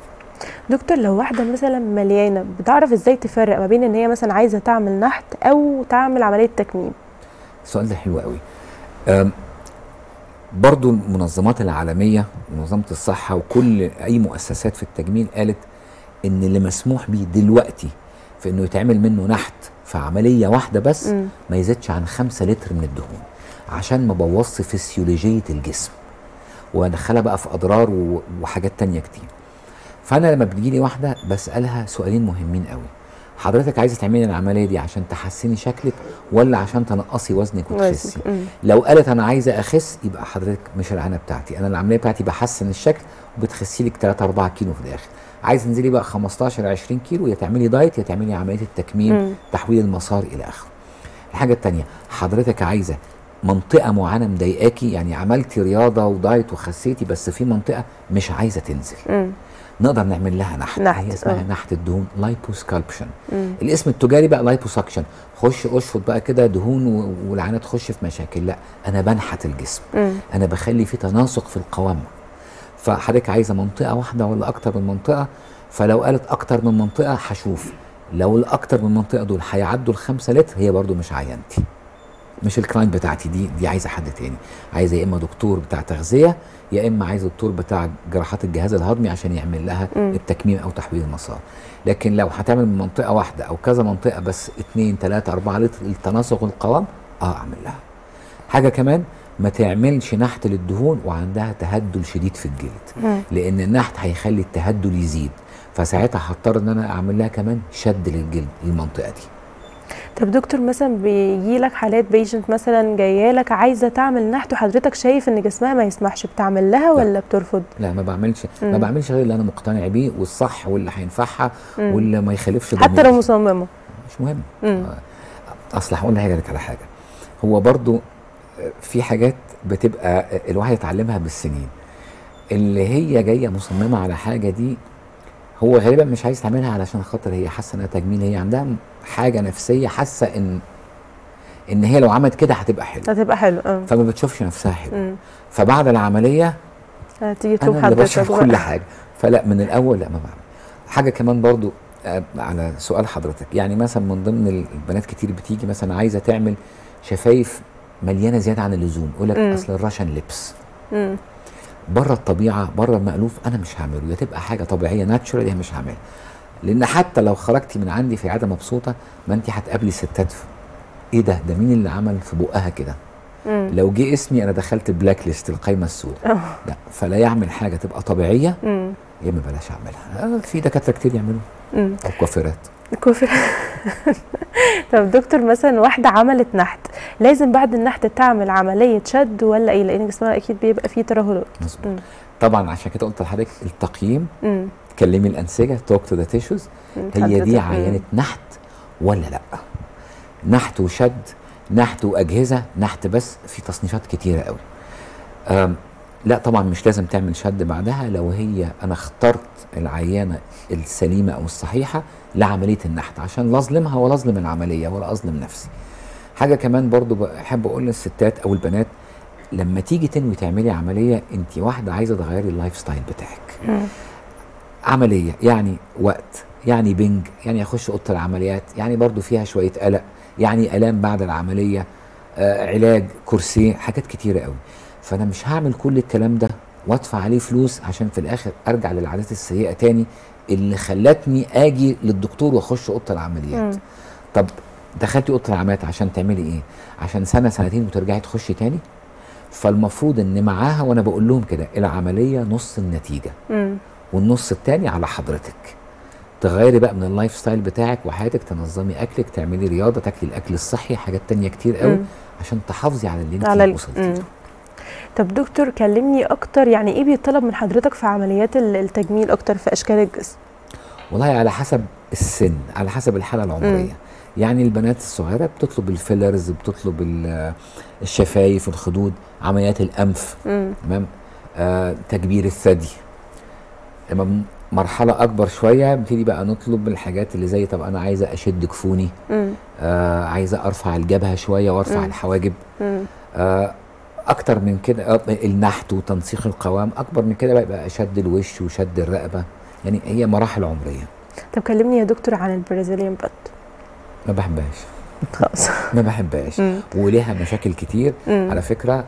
دكتور لو واحده مثلا مليانه بتعرف ازاي تفرق ما بين ان هي مثلا عايزه تعمل نحت او تعمل عمليه تكميم السؤال ده حلو قوي أم، برضو المنظمات العالمية منظمة الصحة وكل أي مؤسسات في التجميل قالت إن اللي مسموح بيه دلوقتي في إنه يتعمل منه نحت في عملية واحدة بس مم. ما يزيدش عن خمسة لتر من الدهون عشان ما بوظش فسيولوجية الجسم وادخلها بقى في أضرار و- وحاجات تانية كتير فأنا لما بتجيلي واحدة بسألها سؤالين مهمين قوي حضرتك عايزة تعملي العملية دي عشان تحسني شكلك ولا عشان تنقصي وزنك وتخسي وزنك. مم. لو قالت انا عايزه اخس يبقى حضرتك مش العنه بتاعتي انا العمليه بتاعتي بحسن الشكل وبتخسي لك 3 4 كيلو في الاخر عايز تنزلي بقى 15 20 كيلو يا تعملي دايت يا تعملي عمليه التكميم مم. تحويل المسار الى اخره الحاجه الثانيه حضرتك عايزه منطقه معينه مضايقاكي يعني عملتي رياضه ودايت وخسيتي بس في منطقه مش عايزه تنزل مم. نقدر نعمل لها نحت, نحت، هي اسمها آه. نحت الدهون لايبوسكالبشن مم. الاسم التجاري بقى لايبوسكشن خش اشفط بقى كده دهون و- والعينات تخش في مشاكل لا انا بنحت الجسم مم. انا بخلي في تناسق في القوام فحضرتك عايزه منطقه واحده ولا اكتر من منطقه فلو قالت اكتر من منطقه هشوف لو الاكتر من منطقه دول هيعدوا الخمسة لتر هي برضو مش عينتي مش الكلاينت بتاعتي دي دي عايزه حد تاني عايزه يا اما دكتور بتاع تغذيه يا اما عايزه دكتور بتاع جراحات الجهاز الهضمي عشان يعمل لها مم. التكميم او تحويل المسار لكن لو هتعمل من منطقه واحده او كذا منطقه بس 2 3 4 لتر التناسق والقوام اه اعمل لها حاجه كمان ما تعملش نحت للدهون وعندها تهدل شديد في الجلد مم. لان النحت هيخلي التهدل يزيد فساعتها هضطر ان انا اعمل لها كمان شد للجلد المنطقه دي طب دكتور مثلا بيجي لك حالات بيشنت مثلا جايه لك عايزه تعمل نحت وحضرتك شايف ان جسمها ما يسمحش بتعمل لها ولا بترفض؟ لا ما بعملش ما مم. بعملش غير اللي انا مقتنع بيه والصح واللي هينفعها مم. واللي ما يخالفش حتى ضميري. لو مصممه مش مهم مم. آه، اصل هقول لك على حاجه هو برضو آه، في حاجات بتبقى آه، الواحد يتعلمها بالسنين اللي هي جايه مصممه على حاجه دي هو غالبا مش عايز تعملها علشان خاطر هي حاسه انها تجميل هي عندها م- حاجه نفسيه حاسه ان ان هي لو عملت كده هتبقى حلوه هتبقى حلو اه فما بتشوفش نفسها حلوه مم. فبعد العمليه هتيجي تشوف انا اللي حضرتك بشوف بقى. كل حاجه فلا من الاول لا ما بعمل حاجه كمان برضو آه، على سؤال حضرتك يعني مثلا من ضمن ال- البنات كتير بتيجي مثلا عايزه تعمل شفايف مليانه زياده عن اللزوم يقول لك مم. اصل الراشن لبس مم. بره الطبيعه بره المالوف انا مش هعمله يا تبقى حاجه طبيعيه ناتشورال يا مش هعملها لان حتى لو خرجتي من عندي في عاده مبسوطه ما انت هتقابلي ستات في ايه ده ده مين اللي عمل في بقها كده مم. لو جه اسمي انا دخلت بلاك ليست القايمه السوداء آه. لا فلا يعمل حاجه تبقى طبيعيه مم. يا اما بلاش اعملها آه، في دكاتره كتير يعملوا مم. او كوافيرات كفر طب دكتور مثلا واحدة عملت نحت لازم بعد النحت تعمل عملية شد ولا ايه لان جسمها اكيد بيبقى فيه ترهلات مظبوط مم. طبعا عشان كده قلت لحضرتك التقييم مم. كلمي الانسجه توك تو ذا تيشوز مم. هي حضرتك- دي مم. عينه نحت ولا لا نحت وشد نحت واجهزه نحت بس في تصنيفات كتيره قوي أم، لا طبعا مش لازم تعمل شد بعدها لو هي انا اخترت العيانه السليمه او الصحيحه لعمليه النحت عشان لا اظلمها ولا اظلم العمليه ولا اظلم نفسي حاجه كمان برضو بحب اقول للستات او البنات لما تيجي تنوي تعملي عمليه انت واحده عايزه تغيري اللايف ستايل بتاعك مم. عمليه يعني وقت يعني بنج يعني اخش اوضه العمليات يعني برضو فيها شويه قلق يعني الام بعد العمليه آه علاج كرسي حاجات كتيره قوي فانا مش هعمل كل الكلام ده وادفع عليه فلوس عشان في الاخر ارجع للعادات السيئه تاني اللي خلتني اجي للدكتور واخش اوضه العمليات مم. طب دخلتي اوضه العمليات عشان تعملي ايه عشان سنه سنتين وترجعي تخشي تاني فالمفروض ان معاها وانا بقول لهم كده العمليه نص النتيجه مم. والنص التاني على حضرتك تغيري بقى من اللايف ستايل بتاعك وحياتك تنظمي اكلك تعملي رياضه تاكلي الاكل الصحي حاجات تانية كتير قوي مم. عشان تحافظي على اللي على انت ال- وصلتي مم. له طب دكتور كلمني اكتر يعني ايه بيطلب من حضرتك في عمليات ال- التجميل اكتر في اشكال الجسم والله على حسب السن على حسب الحاله العمريه يعني البنات الصغيره بتطلب الفيلرز بتطلب ال- الشفايف الخدود عمليات الانف مم. تمام آه تكبير الثدي لما م- مرحله اكبر شويه بنبتدي بقى نطلب الحاجات اللي زي طب انا عايزه اشد كفوني مم. آه عايزه ارفع الجبهه شويه وارفع مم. الحواجب مم. آه اكتر من كده آه النحت وتنسيق القوام اكبر من كده بقى يبقى شد الوش وشد الرقبه يعني هي مراحل عمريه طب كلمني يا دكتور عن البرازيليان بات ما بحبهاش خلاص ما بحبهاش مم. وليها مشاكل كتير مم. على فكره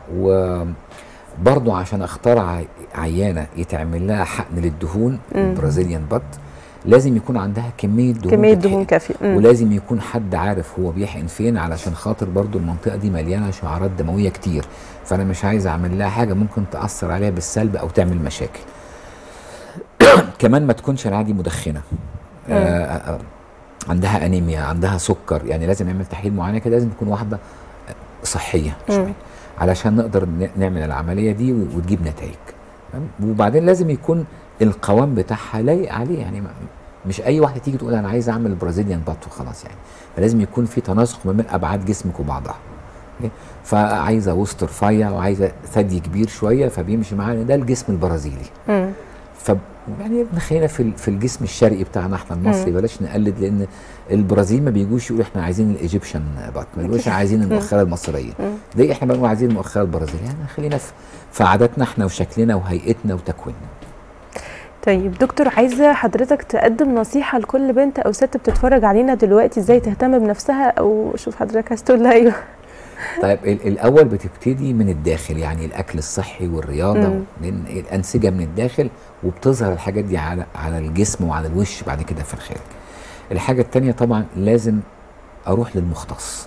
وبرضو عشان اختار عي- عيانه يتعمل لها حقن للدهون مم. البرازيليان بات لازم يكون عندها كميه دهون كميه تتحقن. دهون كافيه مم. ولازم يكون حد عارف هو بيحقن فين علشان خاطر برضو المنطقه دي مليانه شعارات دمويه كتير فانا مش عايز اعمل لها حاجه ممكن تاثر عليها بالسلب او تعمل مشاكل كمان ما تكونش العادي مدخنه آه آه عندها انيميا عندها سكر يعني لازم نعمل تحليل معينه كده لازم تكون واحده صحيه مم. شويه علشان نقدر ن- نعمل العمليه دي و- وتجيب نتائج تمام؟ وبعدين لازم يكون القوام بتاعها لايق عليه يعني ما- مش اي واحده تيجي تقول انا عايز اعمل برازيليان بات وخلاص يعني فلازم يكون في تناسق ما بين ابعاد جسمك وبعضها أوكي؟ فعايزه وسط رفيع وعايزه ثدي كبير شويه فبيمشي معانا ده الجسم البرازيلي مم. ف يعني خلينا في ال- في الجسم الشرقي بتاعنا احنا المصري بلاش نقلد لان البرازيل ما بيجوش يقولوا احنا عايزين الايجيبشن بات ما بيقولوش عايزين المؤخره المصريه مم. ده احنا بنقول عايزين المؤخره البرازيليه يعني خلينا في في عاداتنا احنا وشكلنا وهيئتنا وتكويننا طيب دكتور عايزه حضرتك تقدم نصيحه لكل بنت او ست بتتفرج علينا دلوقتي ازاي تهتم بنفسها او شوف حضرتك عايز تقول لها ايوه طيب ال- الاول بتبتدي من الداخل يعني الاكل الصحي والرياضه مم. لان الانسجه من الداخل وبتظهر الحاجات دي على على الجسم وعلى الوش بعد كده في الخارج الحاجه التانية طبعا لازم اروح للمختص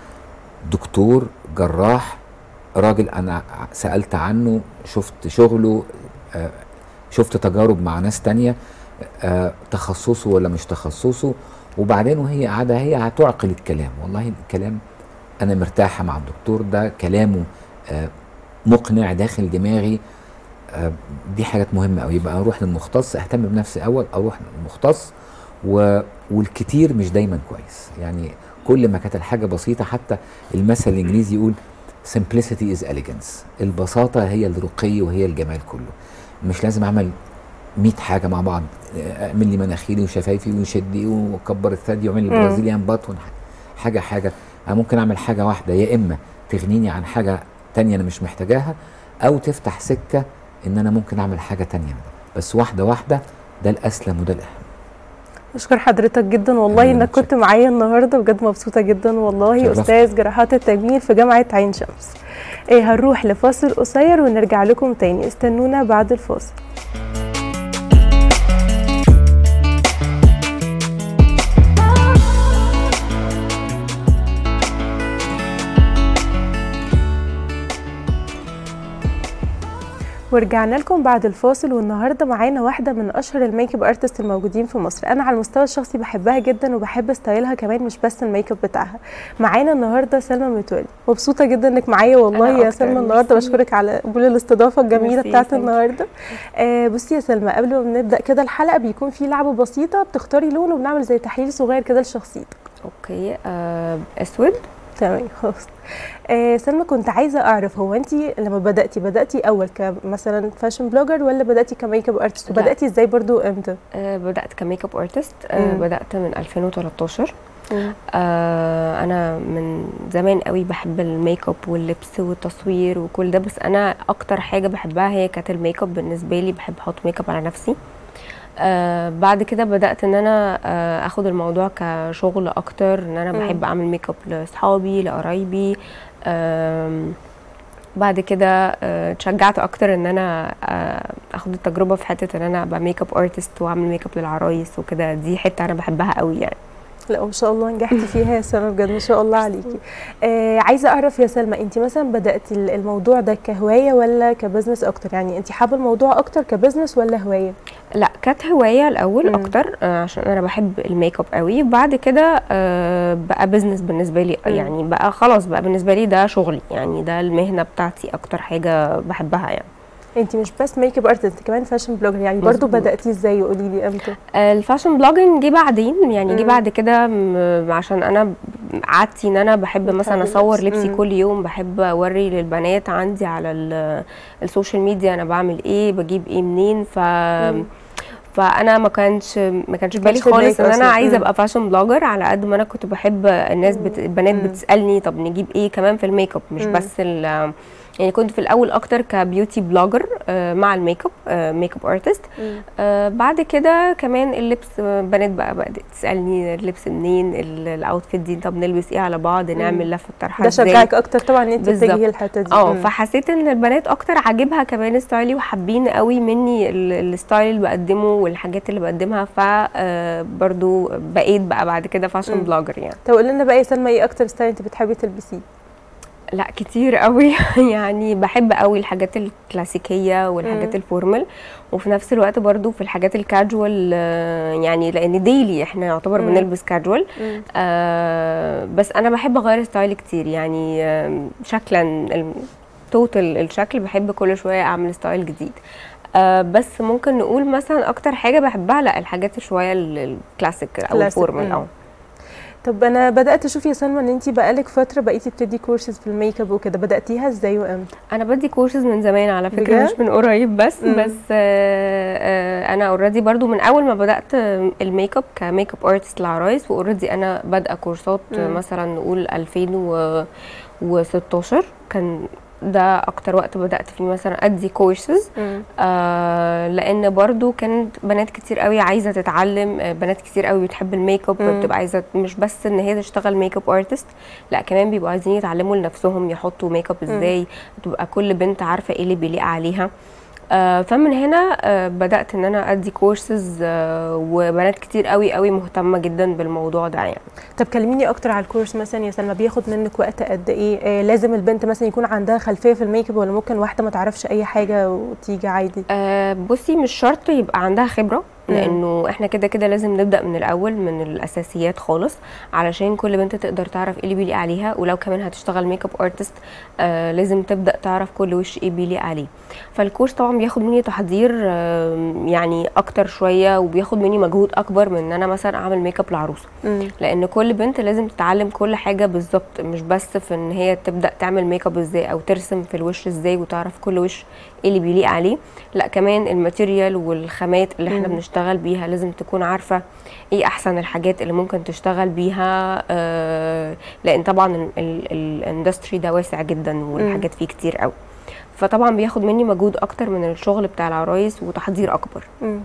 دكتور جراح راجل انا سالت عنه شفت شغله آه، شفت تجارب مع ناس تانية آه، تخصصه ولا مش تخصصه وبعدين وهي قاعده هي هتعقل الكلام والله الكلام انا مرتاحه مع الدكتور ده كلامه آه، مقنع داخل دماغي آه، دي حاجات مهمه قوي يبقى اروح للمختص اهتم بنفسي اول اروح للمختص و... والكتير مش دايما كويس يعني كل ما كانت الحاجه بسيطه حتى المثل الانجليزي يقول simplicity is elegance البساطه هي الرقي وهي الجمال كله مش لازم اعمل 100 حاجه مع بعض آه، اعمل لي مناخيري وشفايفي وشدي وكبر الثدي واعمل لي مم. برازيليان بات ونح- حاجه حاجه انا ممكن اعمل حاجه واحده يا اما تغنيني عن حاجه تانية انا مش محتاجاها او تفتح سكه ان انا ممكن اعمل حاجه تانية بس واحده واحده ده الاسلم وده الاهم بشكر حضرتك جدا والله أهلاً انك كنت معايا النهارده بجد مبسوطه جدا والله شرفت. استاذ جراحات التجميل في جامعه عين شمس إيه هنروح لفاصل قصير ونرجع لكم تاني استنونا بعد الفاصل ورجعنا لكم بعد الفاصل والنهارده معانا واحده من اشهر الميك اب ارتست الموجودين في مصر انا على المستوى الشخصي بحبها جدا وبحب ستايلها كمان مش بس الميك اب بتاعها معانا النهارده سلمى متولي مبسوطه جدا انك معايا والله أنا يا أكتر، سلمى النهارده ميرسي. بشكرك على قبول الاستضافه الجميله ميرسي، بتاعت ثانك يو. النهارده آه بصي يا سلمى قبل ما نبدا كده الحلقه بيكون في لعبه بسيطه بتختاري لون وبنعمل زي تحليل صغير كده لشخصيتك اوكي آه اسود تمام خلاص آه سلمى كنت عايزه اعرف هو انت لما بداتي بداتي اول كمثلا فاشن بلوجر ولا بداتي كميك اب ارتست لا. وبداتي ازاي برضو امتى آه بدات كميك اب ارتست آه مم. بدات من 2013 آه انا من زمان قوي بحب الميك اب واللبس والتصوير وكل ده بس انا اكتر حاجه بحبها هي كانت الميك اب بالنسبه لي بحب احط ميك اب على نفسي آه بعد كده بدات ان انا آه اخد الموضوع كشغل اكتر ان انا مم. بحب اعمل ميك اب لاصحابي لقرايبي آم، بعد كده آه، اتشجعت اكتر ان انا آه، اخد التجربه في حته ان انا ابقى ميك اب ارتست واعمل ميك اب للعرايس وكده دي حته انا بحبها قوي يعني لا ما شاء الله نجحتي فيها يا سلمى بجد ما شاء الله عليكي آه عايزه اعرف يا سلمى انت مثلا بداتي ال- الموضوع ده كهوايه ولا كبزنس اكتر يعني انت حابه الموضوع اكتر كبزنس ولا هوايه لا كانت هوايه الاول مم. اكتر آه، عشان انا بحب الميك اب قوي بعد كده آه، بقى بزنس بالنسبه لي مم. يعني بقى خلاص بقى بالنسبه لي ده شغلي يعني ده المهنه بتاعتي اكتر حاجه بحبها يعني انت مش بس ميك اب ارتست كمان فاشن بلوجر يعني برضو مظبوط. بداتي ازاي قولي لي امتى الفاشن بلوجينج جه بعدين يعني جه مم. بعد كده م- عشان انا عادتي ان انا بحب مثلا بتحبي اصور اللبس. لبسي مم. كل يوم بحب اوري للبنات عندي على ال- السوشيال ميديا انا بعمل ايه بجيب ايه منين ف مم. فانا ما كانش ما كانش في كانش بالي في خالص دماغك ان انا أصلاً. عايزه مم. ابقى فاشن بلوجر على قد ما انا كنت بحب الناس بت... البنات مم. بتسالني طب نجيب ايه كمان في الميك اب مش مم. بس ال... يعني كنت في الاول اكتر كبيوتي بلوجر آه، مع الميك اب آه، ميك اب ارتست آه بعد كده كمان اللبس آه، بنات بقى بقت تسالني اللبس منين ال- الاوتفيت دي طب نلبس ايه على بعض نعمل لفه طرحه ده ازاي شجعك اكتر طبعا ان انت بالظبط. تتجهي الحته دي اه مم. فحسيت ان البنات اكتر عاجبها كمان ستايلي وحابين قوي مني ال- الستايل اللي بقدمه والحاجات اللي بقدمها ف آه، برضو بقيت بقى بعد كده فاشن مم. بلوجر يعني طب قولي لنا بقى يا سلمى ايه اكتر ستايل انت بتحبي تلبسيه لا كتير قوي يعني بحب قوي الحاجات الكلاسيكيه والحاجات مم. الفورمال وفي نفس الوقت برضو في الحاجات الكاجوال آه، يعني لان ديلي احنا يعتبر مم. بنلبس كاجوال آه بس انا بحب اغير ستايل كتير يعني آه شكلا توتال الشكل بحب كل شويه اعمل ستايل جديد آه بس ممكن نقول مثلا اكتر حاجه بحبها لا الحاجات شويه ال- الكلاسيك او كلاسيك، الفورمال مم. او طب انا بدات اشوف يا سلمى ان انت بقالك فتره بقيتي بتدي كورسز في الميك اب وكده بداتيها ازاي وامتى انا بدي كورسز من زمان على فكره بجد؟ مش من قريب بس مم. بس آه آه انا اوريدي برضو من اول ما بدات الميك اب كميك اب ارتست للعرايس واوريدي انا بادئه كورسات مم. مثلا نقول 2016 كان ده اكتر وقت بدات فيه مثلا ادي كورسز آه لان برضو كانت بنات كتير قوي عايزه تتعلم آه، بنات كتير قوي بتحب الميك اب مم. بتبقى عايزه مش بس ان هي تشتغل ميك اب ارتست لا كمان بيبقوا عايزين يتعلموا لنفسهم يحطوا ميك اب ازاي تبقى كل بنت عارفه ايه اللي بيليق عليها آه فمن هنا آه بدات ان انا ادي كورسز آه وبنات كتير قوي قوي مهتمه جدا بالموضوع ده يعني طب كلميني اكتر على الكورس مثلا يا سلمى بياخد منك وقت قد ايه آه لازم البنت مثلا يكون عندها خلفيه في الميك اب ولا ممكن واحده ما تعرفش اي حاجه وتيجي عادي آه بصي مش شرط يبقى عندها خبره مم. لانه احنا كده كده لازم نبدا من الاول من الاساسيات خالص علشان كل بنت تقدر تعرف ايه اللي بيليق عليها ولو كمان هتشتغل ميك اب ارتست آه لازم تبدا تعرف كل وش ايه بيليق عليه فالكورس طبعا بياخد مني تحضير آه يعني اكتر شويه وبياخد مني مجهود اكبر من ان انا مثلا اعمل ميك اب لعروسه مم. لان كل بنت لازم تتعلم كل حاجه بالظبط مش بس في ان هي تبدا تعمل ميك اب ازاي او ترسم في الوش ازاي وتعرف كل وش ايه اللي بيليق عليه لا كمان الماتيريال والخامات اللي احنا مم. بنشتغل بيها لازم تكون عارفه ايه احسن الحاجات اللي ممكن تشتغل بيها آه لان طبعا الاندستري ده واسع جدا والحاجات فيه كتير قوي فطبعا بياخد مني مجهود اكتر من الشغل بتاع العرايس وتحضير اكبر مم.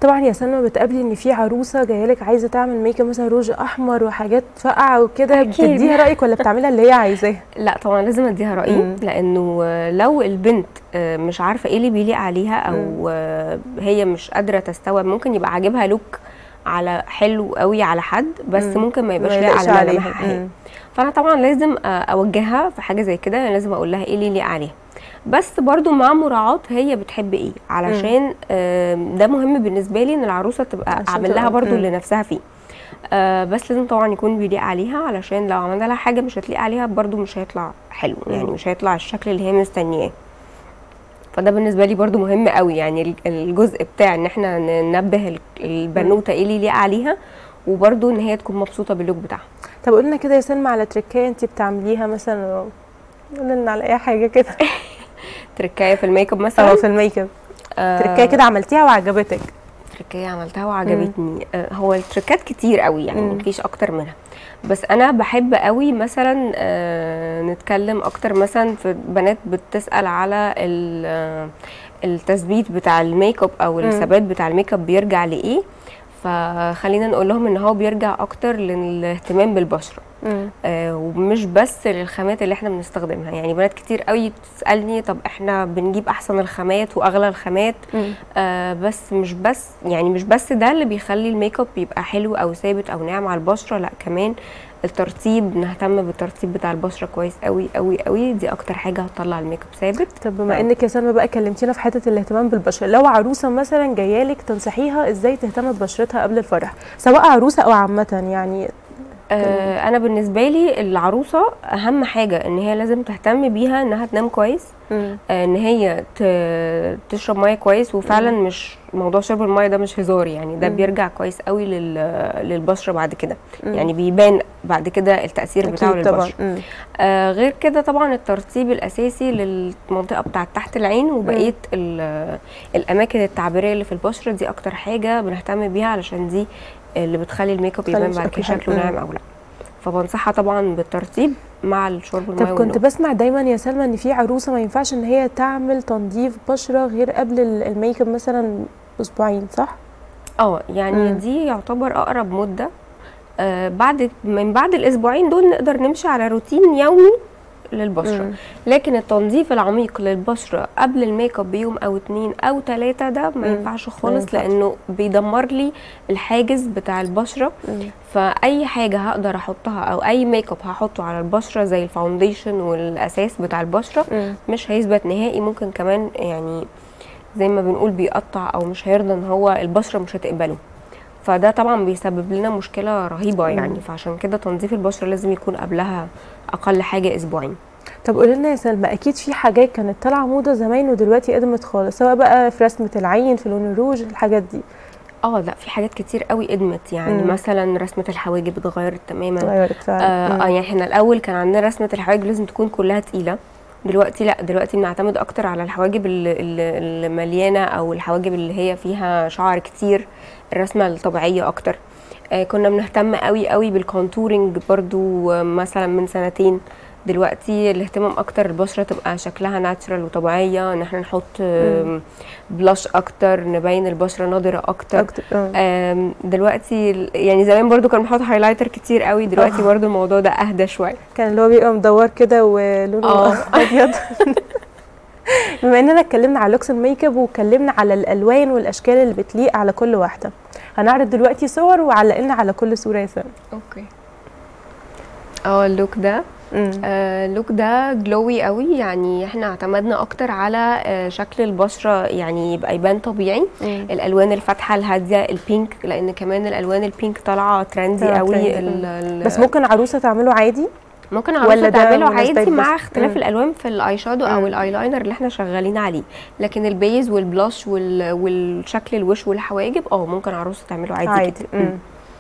طبعا يا سلمى بتقابلي ان في عروسه جايه لك عايزه تعمل ميك اب مثلا روج احمر وحاجات فاقعه وكده أكيد. بتديها رايك ولا بتعملها اللي هي عايزاه لا طبعا لازم اديها رايي مم. لانه آه، لو البنت آه، مش عارفه ايه اللي بيليق عليها او آه، هي مش قادره تستوعب ممكن يبقى عاجبها لوك على حلو قوي على حد بس مم. ممكن ما يبقاش ما لايق يليقش على عليها. ملامحها هي مم. فانا طبعا لازم آه، اوجهها في حاجه زي كده لازم اقول لها ايه اللي يليق عليها بس برضو مع مراعاة هي بتحب ايه علشان آم، ده مهم بالنسبه لي ان العروسه تبقى عشان اعمل لها تبقى- برضو مم. اللي نفسها فيه آه بس لازم طبعا يكون بيليق عليها علشان لو عملنا لها حاجه مش هتليق عليها برضو مش هيطلع حلو يعني مم. مش هيطلع الشكل اللي هي مستنياه فده بالنسبه لي برضو مهم قوي يعني ال- الجزء بتاع ان احنا ننبه ال- البنوته ايه اللي يليق عليها وبرضو ان هي تكون مبسوطه باللوك بتاعها طب قولنا كده يا سلمى على تريكايه انت بتعمليها مثلا قولي لنا على اي حاجه كده تركايه في الميك اب اه مثلا في الميك اب آه، تريكايه كده عملتيها وعجبتك تركية عملتها وعجبتني آه، هو التركات كتير قوي يعني مفيش اكتر منها بس انا بحب قوي مثلا آه، نتكلم اكتر مثلا في بنات بتسال على ال- آه، التثبيت بتاع الميك اب او الثبات بتاع الميك اب بيرجع لايه فخلينا نقول لهم ان هو بيرجع اكتر للاهتمام بالبشره مم. آه ومش بس للخامات اللي احنا بنستخدمها يعني بنات كتير قوي تسالني طب احنا بنجيب احسن الخامات واغلى الخامات مم. آه بس مش بس يعني مش بس ده اللي بيخلي الميك اب يبقى حلو او ثابت او ناعم على البشره لا كمان الترطيب نهتم بالترطيب بتاع البشره كويس قوي قوي قوي دي اكتر حاجه هتطلع الميك اب ثابت طب بما انك يا سلمى بقى كلمتينا في حته الاهتمام بالبشره لو عروسه مثلا جايه لك تنصحيها ازاي تهتم ببشرتها قبل الفرح سواء عروسه او عامه يعني آه انا بالنسبه لي العروسه اهم حاجه ان هي لازم تهتم بيها انها تنام كويس مم. آه، ان هي ت- تشرب ميه كويس وفعلا مش موضوع شرب الميه ده مش هزار يعني ده مم. بيرجع كويس قوي لل- للبشره بعد كده مم. يعني بيبان بعد كده التاثير بتاعه اكيد طبعا للبشره مم. آه غير كده طبعا الترطيب الاساسي للمنطقه بتاعه تحت العين وبقيه ال- الاماكن التعبيريه اللي في البشره دي اكتر حاجه بنهتم بيها علشان دي اللي بتخلي الميك اب بتخلي يبان بعد الشكل كده حلو. شكله مم. ناعم او لا فبنصحها طبعا بالترطيب مع الشرب الميه طب كنت والنوم. بسمع دايما يا سلمى ان في عروسه ما ينفعش ان هي تعمل تنظيف بشره غير قبل ال- الميك اب مثلا اسبوعين صح اه يعني مم. دي يعتبر اقرب مده آه بعد من بعد الاسبوعين دول نقدر نمشي على روتين يومي للبشره مم. لكن التنظيف العميق للبشره قبل الميك اب بيوم او اتنين او تلاته ده ما مم. ينفعش خالص ينفعش. لانه بيدمر لي الحاجز بتاع البشره مم. فاي حاجه هقدر احطها او اي ميك اب هحطه على البشره زي الفاونديشن والاساس بتاع البشره مم. مش هيثبت نهائي ممكن كمان يعني زي ما بنقول بيقطع او مش هيرضى ان هو البشره مش هتقبله فده طبعا بيسبب لنا مشكله رهيبه يعني فعشان كده تنظيف البشره لازم يكون قبلها اقل حاجه اسبوعين طب قولي لنا يا سلمى اكيد في حاجات كانت طالعه موضه زمان ودلوقتي قدمت خالص سواء بقى في رسمه العين في لون الروج الحاجات دي اه لا في حاجات كتير قوي قدمت يعني مم. مثلا رسمه الحواجب اتغيرت تماما اتغيرت فعلا آه, مم. اه يعني احنا الاول كان عندنا رسمه الحواجب لازم تكون كلها تقيله دلوقتي لا دلوقتي بنعتمد اكتر على الحواجب ال- ال- المليانه او الحواجب اللي هي فيها شعر كتير الرسمه الطبيعيه اكتر آه كنا بنهتم قوي قوي بالكونتورنج برضو آه، مثلا من سنتين دلوقتي الاهتمام اكتر البشره تبقى شكلها ناتشرال وطبيعيه ان احنا نحط آم، بلاش اكتر نبين البشره نضره اكتر اكتر آه. آم، دلوقتي ال- يعني زمان برضو كان بنحط هايلايتر كتير قوي دلوقتي آه. برضو الموضوع ده اهدى شويه كان اللي هو بيبقى مدور كده ولونه آه. ابيض بما اننا اتكلمنا على لوكس الميك اب واتكلمنا على الالوان والاشكال اللي بتليق على كل واحده هنعرض دلوقتي صور وعلقنا على كل صوره يا سلمى اوكي اه اللوك ده مم. آه، اللوك ده جلوي قوي يعني احنا اعتمدنا اكتر على آه، شكل البشره يعني يبقى يبان طبيعي مم. الالوان الفاتحه الهاديه البينك لان كمان الالوان البينك طالعه ترندي طالعة قوي ترندي، ال- ال- بس ممكن عروسه تعمله عادي ممكن ولا عروسه ده تعمله مناسبات عادي بس؟ مع اختلاف مم. الالوان في الاي شادو او مم. الايلاينر اللي احنا شغالين عليه لكن البيز والبلاش وال... والشكل الوش والحواجب اه ممكن عروسه تعمله عادي, عادي جدا مم.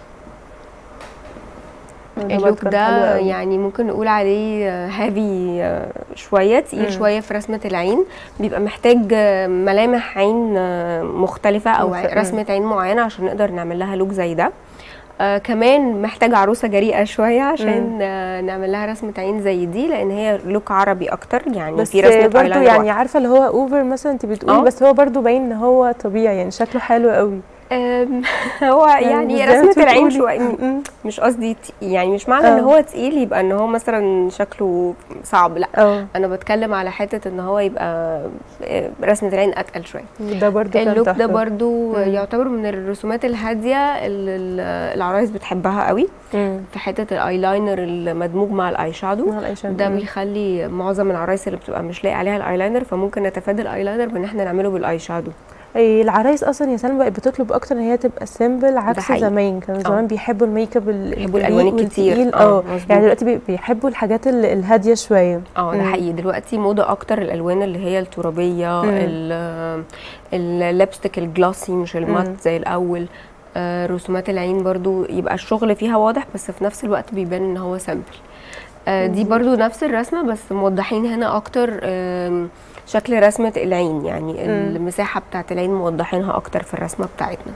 ده برضه اللوك كان ده حلو قوي. يعني ممكن نقول عليه هافي شويه مم. تقيل شويه في رسمه العين بيبقى محتاج آه، ملامح عين آه، مختلفه او مخ- ع- رسمه عين معينه عشان نقدر نعمل لها لوك زي ده آه كمان محتاجه عروسه جريئه شويه عشان آه نعمل لها رسمه عين زي دي لان هي لوك عربي اكتر يعني بس في رسمه برضه ايلاينر يعني عارفه اللي هو اوفر مثلا انت بتقولي آه. بس هو برضه باين ان هو طبيعي يعني شكله حلو قوي أم، هو يعني زي ما رسمه انتي العين بتقولي. شويه م- مش قصدي تق- يعني مش معنى ان اه. هو تقيل يبقى ان هو مثلا شكله صعب لا اه انا بتكلم على حته ان هو يبقى آه، رسمه العين اتقل شويه ده برضو كان اللوك ده تحفة. برضو مم. يعتبر من الرسومات الهاديه اللي ال- العرايس بتحبها قوي مم. في حته الايلاينر المدموج مع الاي شادو مع الأيشادو. ده مم. بيخلي معظم العرايس اللي بتبقى مش لاقي عليها الايلاينر فممكن نتفادى الايلاينر بان احنا نعمله بالاي شادو إيه، العرايس اصلا يا سلمى بقت بتطلب اكتر ان هي تبقى سيمبل عكس حقيقي. زمان كانوا اه. زمان بيحبوا الميك اب ال- بيحبوا الرقيق الألوان الكتير. والتقيل. اه، اه مظبوط. يعني دلوقتي بي- بيحبوا الحاجات ال- الهاديه شويه اه ده مم. حقيقي دلوقتي موضه اكتر الالوان اللي هي الترابيه مم. ال- الليبستيك الجلاسي مش مم. المات زي الاول آه، رسومات العين برضو يبقى الشغل فيها واضح بس في نفس الوقت بيبان ان هو سامبل آه، دي برضو نفس الرسمه بس موضحين هنا اكتر آم، شكل رسمه العين يعني مم. المساحه بتاعت العين موضحينها اكتر في الرسمه بتاعتنا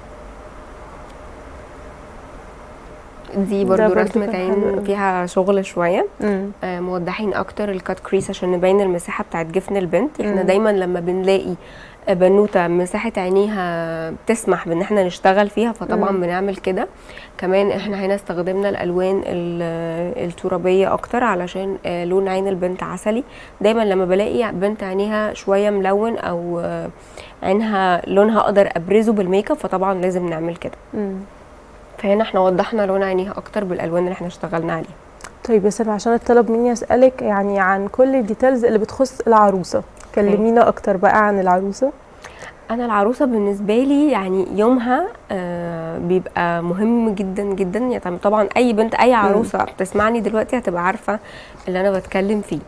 دي ده برضو برضو رسمه كان حلو عين أوي. فيها شغل شويه مم. آه، موضحين اكتر الكات كريس عشان نبين المساحه بتاعت جفن البنت احنا مم. دايما لما بنلاقي آه، بنوته مساحه عينيها تسمح بان احنا نشتغل فيها فطبعا مم. بنعمل كده كمان احنا هنا استخدمنا الالوان ال- الترابيه اكتر علشان آه، لون عين البنت عسلي دايما لما بلاقي بنت عينيها شويه ملون او آه، عينها لونها اقدر ابرزه بالميك اب فطبعا لازم نعمل كده مم. فهنا احنا وضحنا لون عينيها اكتر بالالوان اللي احنا اشتغلنا عليها طيب يا سلمى عشان الطلب مني اسالك يعني عن كل الديتيلز اللي بتخص العروسه كلمينا اكتر بقى عن العروسه انا العروسه بالنسبه لي يعني يومها آه بيبقى مهم جدا جدا يعني طبعا اي بنت اي عروسه بتسمعني دلوقتي هتبقى عارفه اللي انا بتكلم فيه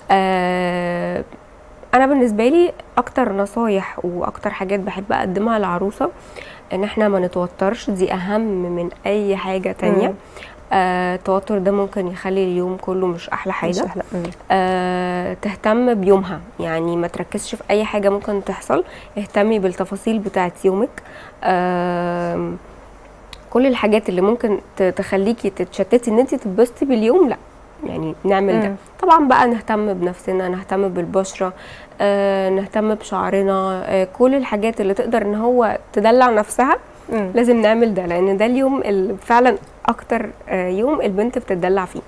آه انا بالنسبه لي اكتر نصايح واكتر حاجات بحب اقدمها للعروسه ان احنا ما نتوترش دي اهم من اي حاجه تانية مم. آه التوتر ده ممكن يخلي اليوم كله مش احلى مش حاجه أحلى. مم. آه، تهتم بيومها يعني ما تركزش في اي حاجه ممكن تحصل اهتمي بالتفاصيل بتاعه يومك آم، كل الحاجات اللي ممكن ت- تخليكي تتشتتي ان انت تتبسطي باليوم لا يعني نعمل ده مم. طبعا بقى نهتم بنفسنا نهتم بالبشره آه، نهتم بشعرنا آه، كل الحاجات اللي تقدر ان هو تدلع نفسها مم. لازم نعمل ده لان ده اليوم اللي فعلا اكتر آه، يوم البنت بتدلع فيه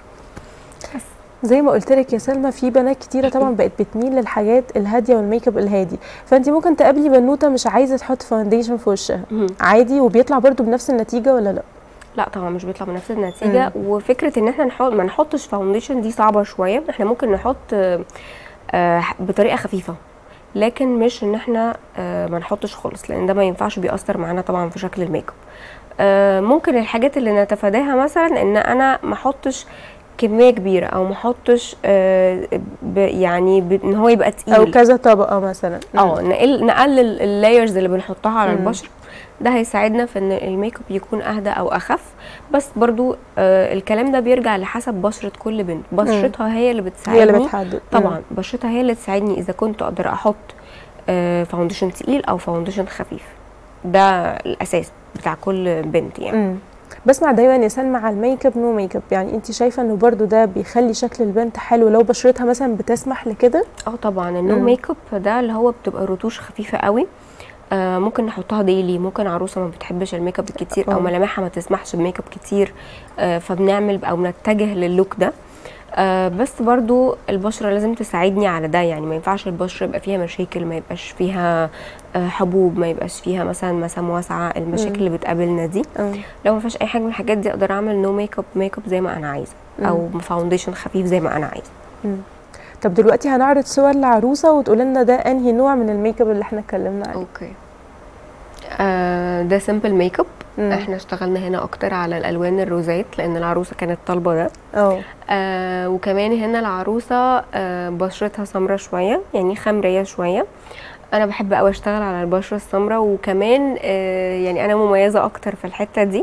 زي ما قلت لك يا سلمى في بنات كتيره طبعا بقت بتميل للحاجات الهاديه والميك اب الهادي فانت ممكن تقابلي بنوته مش عايزه تحط فاونديشن في وشها مم. عادي وبيطلع برضو بنفس النتيجه ولا لا لا طبعا مش بيطلع بنفس النتيجه وفكره ان احنا نحط ما نحطش فاونديشن دي صعبه شويه احنا ممكن نحط آه، آه، بطريقه خفيفه لكن مش ان احنا آه، ما نحطش خالص لان ده ما ينفعش بيأثر معانا طبعا في شكل الميك اب آه، ممكن الحاجات اللي نتفاداها مثلا ان انا ما احطش كميه كبيره او ما احطش آه، ب- يعني ب- ان هو يبقى تقيل او كذا طبقه مثلا اه نقل نقلل اللايرز اللي بنحطها على مم. البشره ده هيساعدنا في ان الميك اب يكون اهدى او اخف بس برضو آه الكلام ده بيرجع لحسب بشره كل بنت بشرتها هي اللي بتساعدني هي اللي بتحدد طبعا بشرتها هي اللي تساعدني اذا كنت اقدر احط آه فاونديشن تقيل او فاونديشن خفيف ده الاساس بتاع كل بنت يعني مم. بسمع دايما يا سلمى على الميك اب نو ميك اب يعني انت شايفه انه برضو ده بيخلي شكل البنت حلو لو بشرتها مثلا بتسمح لكده اه طبعا النو مم. ميك اب ده اللي هو بتبقى رتوش خفيفه قوي آه ممكن نحطها ديلي ممكن عروسه ما بتحبش الميك اب الكتير او اه. ملامحها ما تسمحش بميك اب كتير آه فبنعمل او بنتجه للوك ده آه بس برضو البشره لازم تساعدني على ده يعني ما ينفعش البشره يبقى فيها مشاكل ما يبقاش فيها آه حبوب ما يبقاش فيها مثلا مسام واسعه المشاكل اللي بتقابلنا دي اه. لو ما فيش اي حاجه من الحاجات دي اقدر اعمل نو ميك اب ميك اب زي ما انا عايزه او فاونديشن خفيف زي ما انا عايزه مم. طب دلوقتي هنعرض صور لعروسه وتقول لنا ده انهي نوع من الميك اب اللي احنا اتكلمنا عليه اوكي آه ده سيمبل ميك اب مم. احنا اشتغلنا هنا اكتر على الالوان الروزات لان العروسه كانت طالبه ده اه آه وكمان هنا العروسه آه بشرتها سمرة شويه يعني خمريه شويه انا بحب قوي اشتغل على البشره السمراء وكمان آه يعني انا مميزه اكتر في الحته دي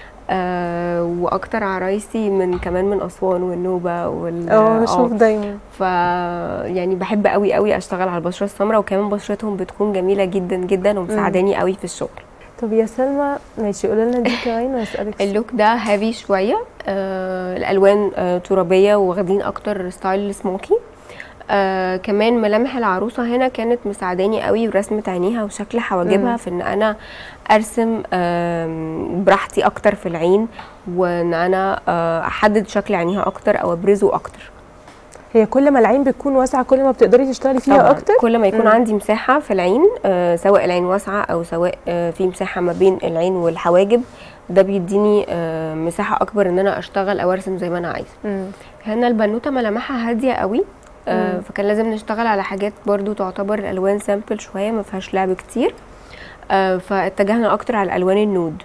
آه واكتر عرايسي من كمان من اسوان والنوبه وال اه بشوف آه. دايما ف يعني بحب قوي قوي اشتغل على البشره السمراء وكمان بشرتهم بتكون جميله جدا جدا ومساعداني قوي في الشغل طب يا سلمى ماشي قولي لنا دي كمان واسالك اللوك ده هافي شويه آه الالوان آه ترابيه واخدين اكتر ستايل سموكي آه كمان ملامح العروسه هنا كانت مساعداني قوي ورسمه عينيها وشكل حواجبها مم. في ان انا ارسم آم، براحتي اكتر في العين وان انا آه، احدد شكل عينيها اكتر او ابرزه اكتر هي كل ما العين بتكون واسعه كل ما بتقدري تشتغلي فيها طبعاً اكتر كل ما يكون مم. عندي مساحه في العين آه سواء العين واسعه او سواء آه في مساحه ما بين العين والحواجب ده بيديني آه مساحه اكبر ان انا اشتغل او ارسم زي ما انا عايزه مم. هنا البنوته ملامحها هاديه قوي آه مم. فكان لازم نشتغل على حاجات برضو تعتبر الالوان سامبل شويه ما فيهاش لعب كتير آه فاتجهنا اكتر على الالوان النود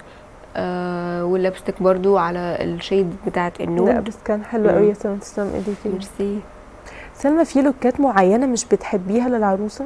آه واللبستك برضو على الشيد بتاعت لا النود بس كان حلو مم. قوي يا سلمى تسلم ايديكي ميرسي سلمى في لوكات معينه مش بتحبيها للعروسه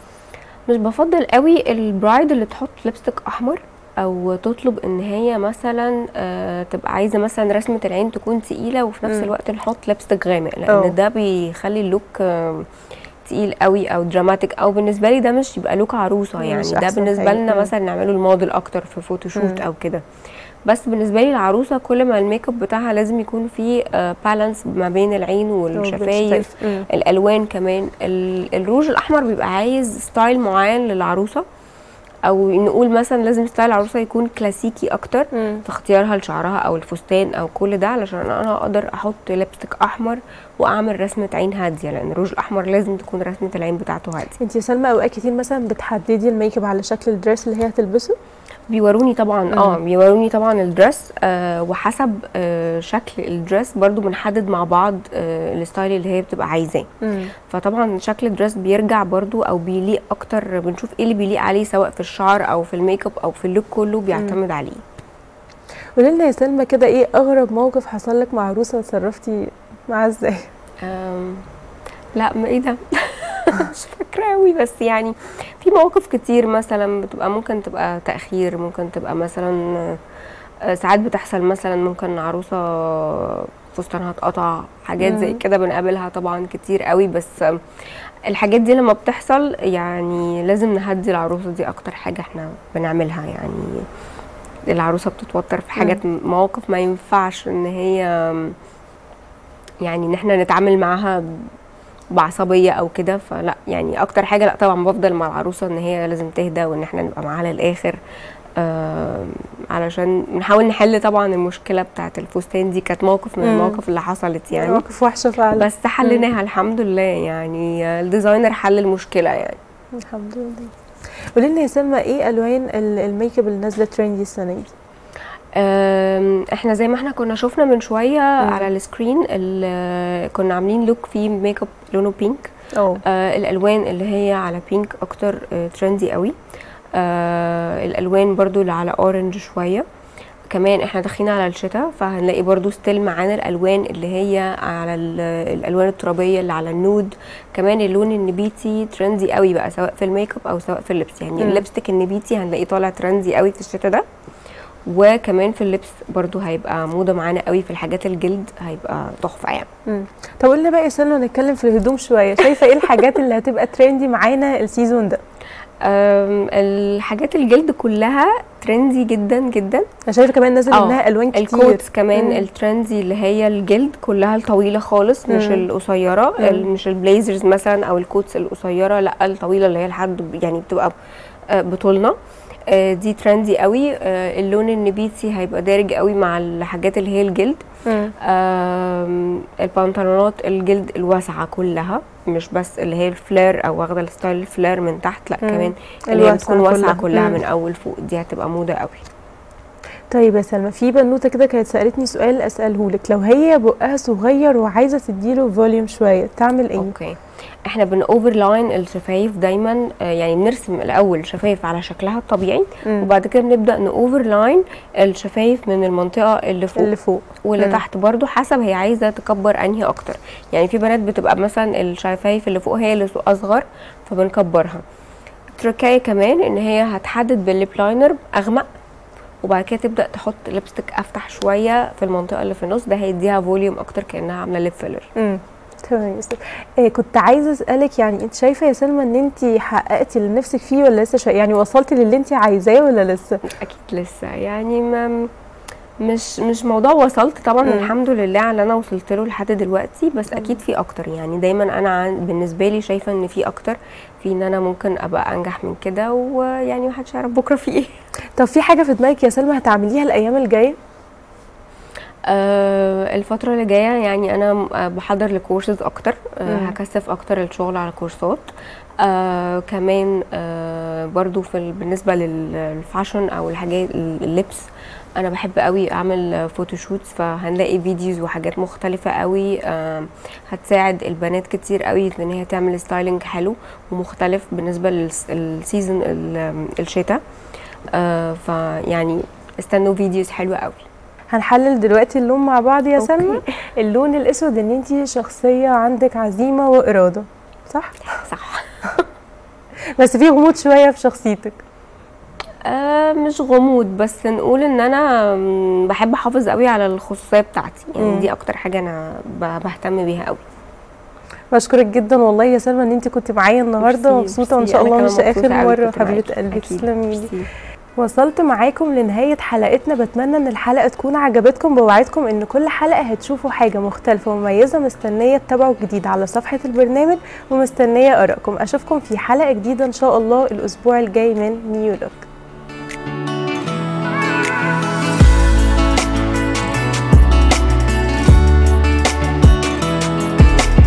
مش بفضل قوي البرايد اللي تحط لبستك احمر او تطلب ان هي مثلا آه تبقى عايزه مثلا رسمه العين تكون تقيله وفي نفس مم. الوقت نحط لبستك غامق لان أوه. ده بيخلي اللوك آه تقيل قوي او دراماتيك او بالنسبه لي ده مش يبقى لوك عروسه مش يعني ده أحسن بالنسبه حاجة. لنا مم. مثلا نعمله الموديل اكتر في فوتوشوت مم. او كده بس بالنسبه لي العروسه كل ما الميك اب بتاعها لازم يكون فيه بالانس ما بين العين والشفايف مم. الالوان كمان ال- الروج الاحمر بيبقى عايز ستايل معين للعروسه او نقول مثلا لازم ستايل العروسه يكون كلاسيكي اكتر مم. في اختيارها لشعرها او الفستان او كل ده علشان انا اقدر احط لبستك احمر واعمل رسمه عين هاديه لان الروج الاحمر لازم تكون رسمه العين بتاعته هاديه انت يا سلمى اوقات كتير مثلا بتحددي الميك اب على شكل الدريس اللي هي هتلبسه بيوروني طبعا اه مم. بيوروني طبعا الدرس آه وحسب آه شكل الدرس برضو بنحدد مع بعض آه الستايل اللي هي بتبقى عايزاه فطبعا شكل الدرس بيرجع برضو او بيليق اكتر بنشوف ايه اللي بيليق عليه سواء في الشعر او في الميك اب او في اللوك كله بيعتمد عليه قولي لنا يا سلمى كده ايه اغرب موقف حصل لك مع عروسه وتصرفتي معاها ازاي أم، لا ما ايه ده مش فاكره قوي بس يعني في مواقف كتير مثلا بتبقى ممكن تبقى تاخير ممكن تبقى مثلا آه، ساعات بتحصل مثلا ممكن عروسه فستانها اتقطع حاجات زي مم. كده بنقابلها طبعا كتير قوي بس آم، الحاجات دي لما بتحصل يعني لازم نهدي العروسه دي اكتر حاجه احنا بنعملها يعني العروسه بتتوتر في حاجات مواقف ما ينفعش ان هي آم، يعني ان احنا نتعامل معاها بعصبيه او كده فلا يعني اكتر حاجه لا طبعا بفضل مع العروسه ان هي لازم تهدى وان احنا نبقى معاها للاخر آم، علشان نحاول نحل طبعا المشكله بتاعه الفستان دي كانت موقف من مم. المواقف اللي حصلت يعني موقف وحشه فعلا بس حليناها الحمد لله يعني الديزاينر حل المشكله يعني الحمد لله قولي لنا يا سلمى ايه الوان ال- الميك اب اللي نازله ترندي السنه دي أم، احنا زي ما احنا كنا شفنا من شويه على السكرين ال- كنا عاملين لوك فيه ميك اب لونه بينك اه آه الالوان اللي هي على بينك اكتر آه ترندي قوي آه الالوان برضو اللي على اورنج شويه كمان احنا داخلين على الشتاء فهنلاقي برضو ستيل معانا الالوان اللي هي على ال- الالوان الترابيه اللي على النود كمان اللون النبيتي ترندي قوي بقى سواء في الميك اب او سواء في اللبس يعني مم. اللبستك النبيتي هنلاقيه طالع ترندي قوي في الشتاء ده وكمان في اللبس برضو هيبقى موضه معانا قوي في الحاجات الجلد هيبقى تحفه يعني مم. طب قولنا بقى يا سلمى نتكلم في الهدوم شويه شايفه ايه الحاجات اللي هتبقى ترندي معانا السيزون ده أم، الحاجات الجلد كلها ترندي جدا جدا انا شايفه كمان نازل آه، منها الوان كتير الكوتس كمان مم. الترندي اللي هي الجلد كلها الطويله خالص مش مم. القصيره مم. ال- مش البليزرز مثلا او الكوتس القصيره لا الطويله اللي هي لحد يعني بتبقى آه، بطولنا آه، دي ترندي قوي آه، اللون النبيتي هيبقى دارج قوي مع الحاجات اللي هي الجلد مم. آم، البنطلونات الجلد الواسعه كلها مش بس اللي هي الفلير او واخده الستايل الفلير من تحت لا مم. كمان اللي هي الواسعة بتكون واسعه كلها. كلها مم. من اول فوق دي هتبقى موضه قوي طيب يا سلمى في بنوته كده كانت سالتني سؤال اساله لك لو هي بقها صغير وعايزه تديله فوليوم شويه تعمل ايه اوكي احنا بن اوفرلاين الشفايف دايما آه، يعني بنرسم الاول شفايف على شكلها الطبيعي مم. وبعد كده بنبدا نوفرلاين الشفايف من المنطقه اللي فوق اللي فوق واللي مم. تحت برضو حسب هي عايزه تكبر انهي اكتر يعني في بنات بتبقى مثلا الشفايف اللي فوق هي اللي اصغر فبنكبرها تركايه كمان ان هي هتحدد بالليب لاينر اغمق وبعد كده تبدا تحط لبستك افتح شويه في المنطقه اللي في النص ده هيديها فوليوم اكتر كانها عامله ليب فيلر امم تمام يا سلمى إيه كنت عايزه اسالك يعني انت شايفه يا سلمى ان انت حققتي اللي نفسك فيه ولا لسه شوية يعني وصلتي للي انت عايزاه ولا لسه اكيد لسه يعني ما مش مش موضوع وصلت طبعا مم. الحمد لله على اللي انا وصلت له لحد دلوقتي بس اكيد في اكتر يعني دايما انا عن بالنسبه لي شايفه ان في اكتر في ان انا ممكن ابقى انجح من كده ويعني محدش يعرف بكره في ايه طب في حاجه في دماغك يا سلمى هتعمليها الايام الجايه آه الفترة اللي جاية يعني أنا م- آه، بحضر لكورسز أكتر آه مم. هكثف أكتر الشغل على كورسات آه كمان آه برضو في ال- بالنسبة لل- للفاشن أو الحاجات ال- اللبس أنا بحب قوي أعمل فوتوشوتس فهنلاقي فيديوز وحاجات مختلفة قوي آه هتساعد البنات كتير قوي إن هي تعمل ستايلينج حلو ومختلف بالنسبة للسيزون الشتاء آه فيعني استنوا فيديوز حلوة قوي هنحلل دلوقتي اللون مع بعض يا أوكي. سلمى اللون الاسود ان انت شخصيه عندك عزيمه واراده صح صح بس في غموض شويه في شخصيتك آه مش غموض بس نقول ان انا مم، بحب احافظ قوي على الخصوصيه بتاعتي يعني مم. دي اكتر حاجه انا ب- بهتم بيها قوي بشكرك جدا والله يا سلمى ان انت كنت معايا النهارده ميرسي، مبسوطه وان ميرسي. شاء أنا الله كمان مش اخر مبسوطة قوي مره كنت معاكي. حبيبه قلبي أكيد. تسلمي لي ميرسي. وصلت معاكم لنهاية حلقتنا بتمنى ان الحلقة تكون عجبتكم بوعدكم ان كل حلقة هتشوفوا حاجة مختلفة ومميزة مستنية تتابعوا جديد على صفحة البرنامج ومستنية ارائكم اشوفكم في حلقة جديدة ان شاء الله الاسبوع الجاي من نيو لوك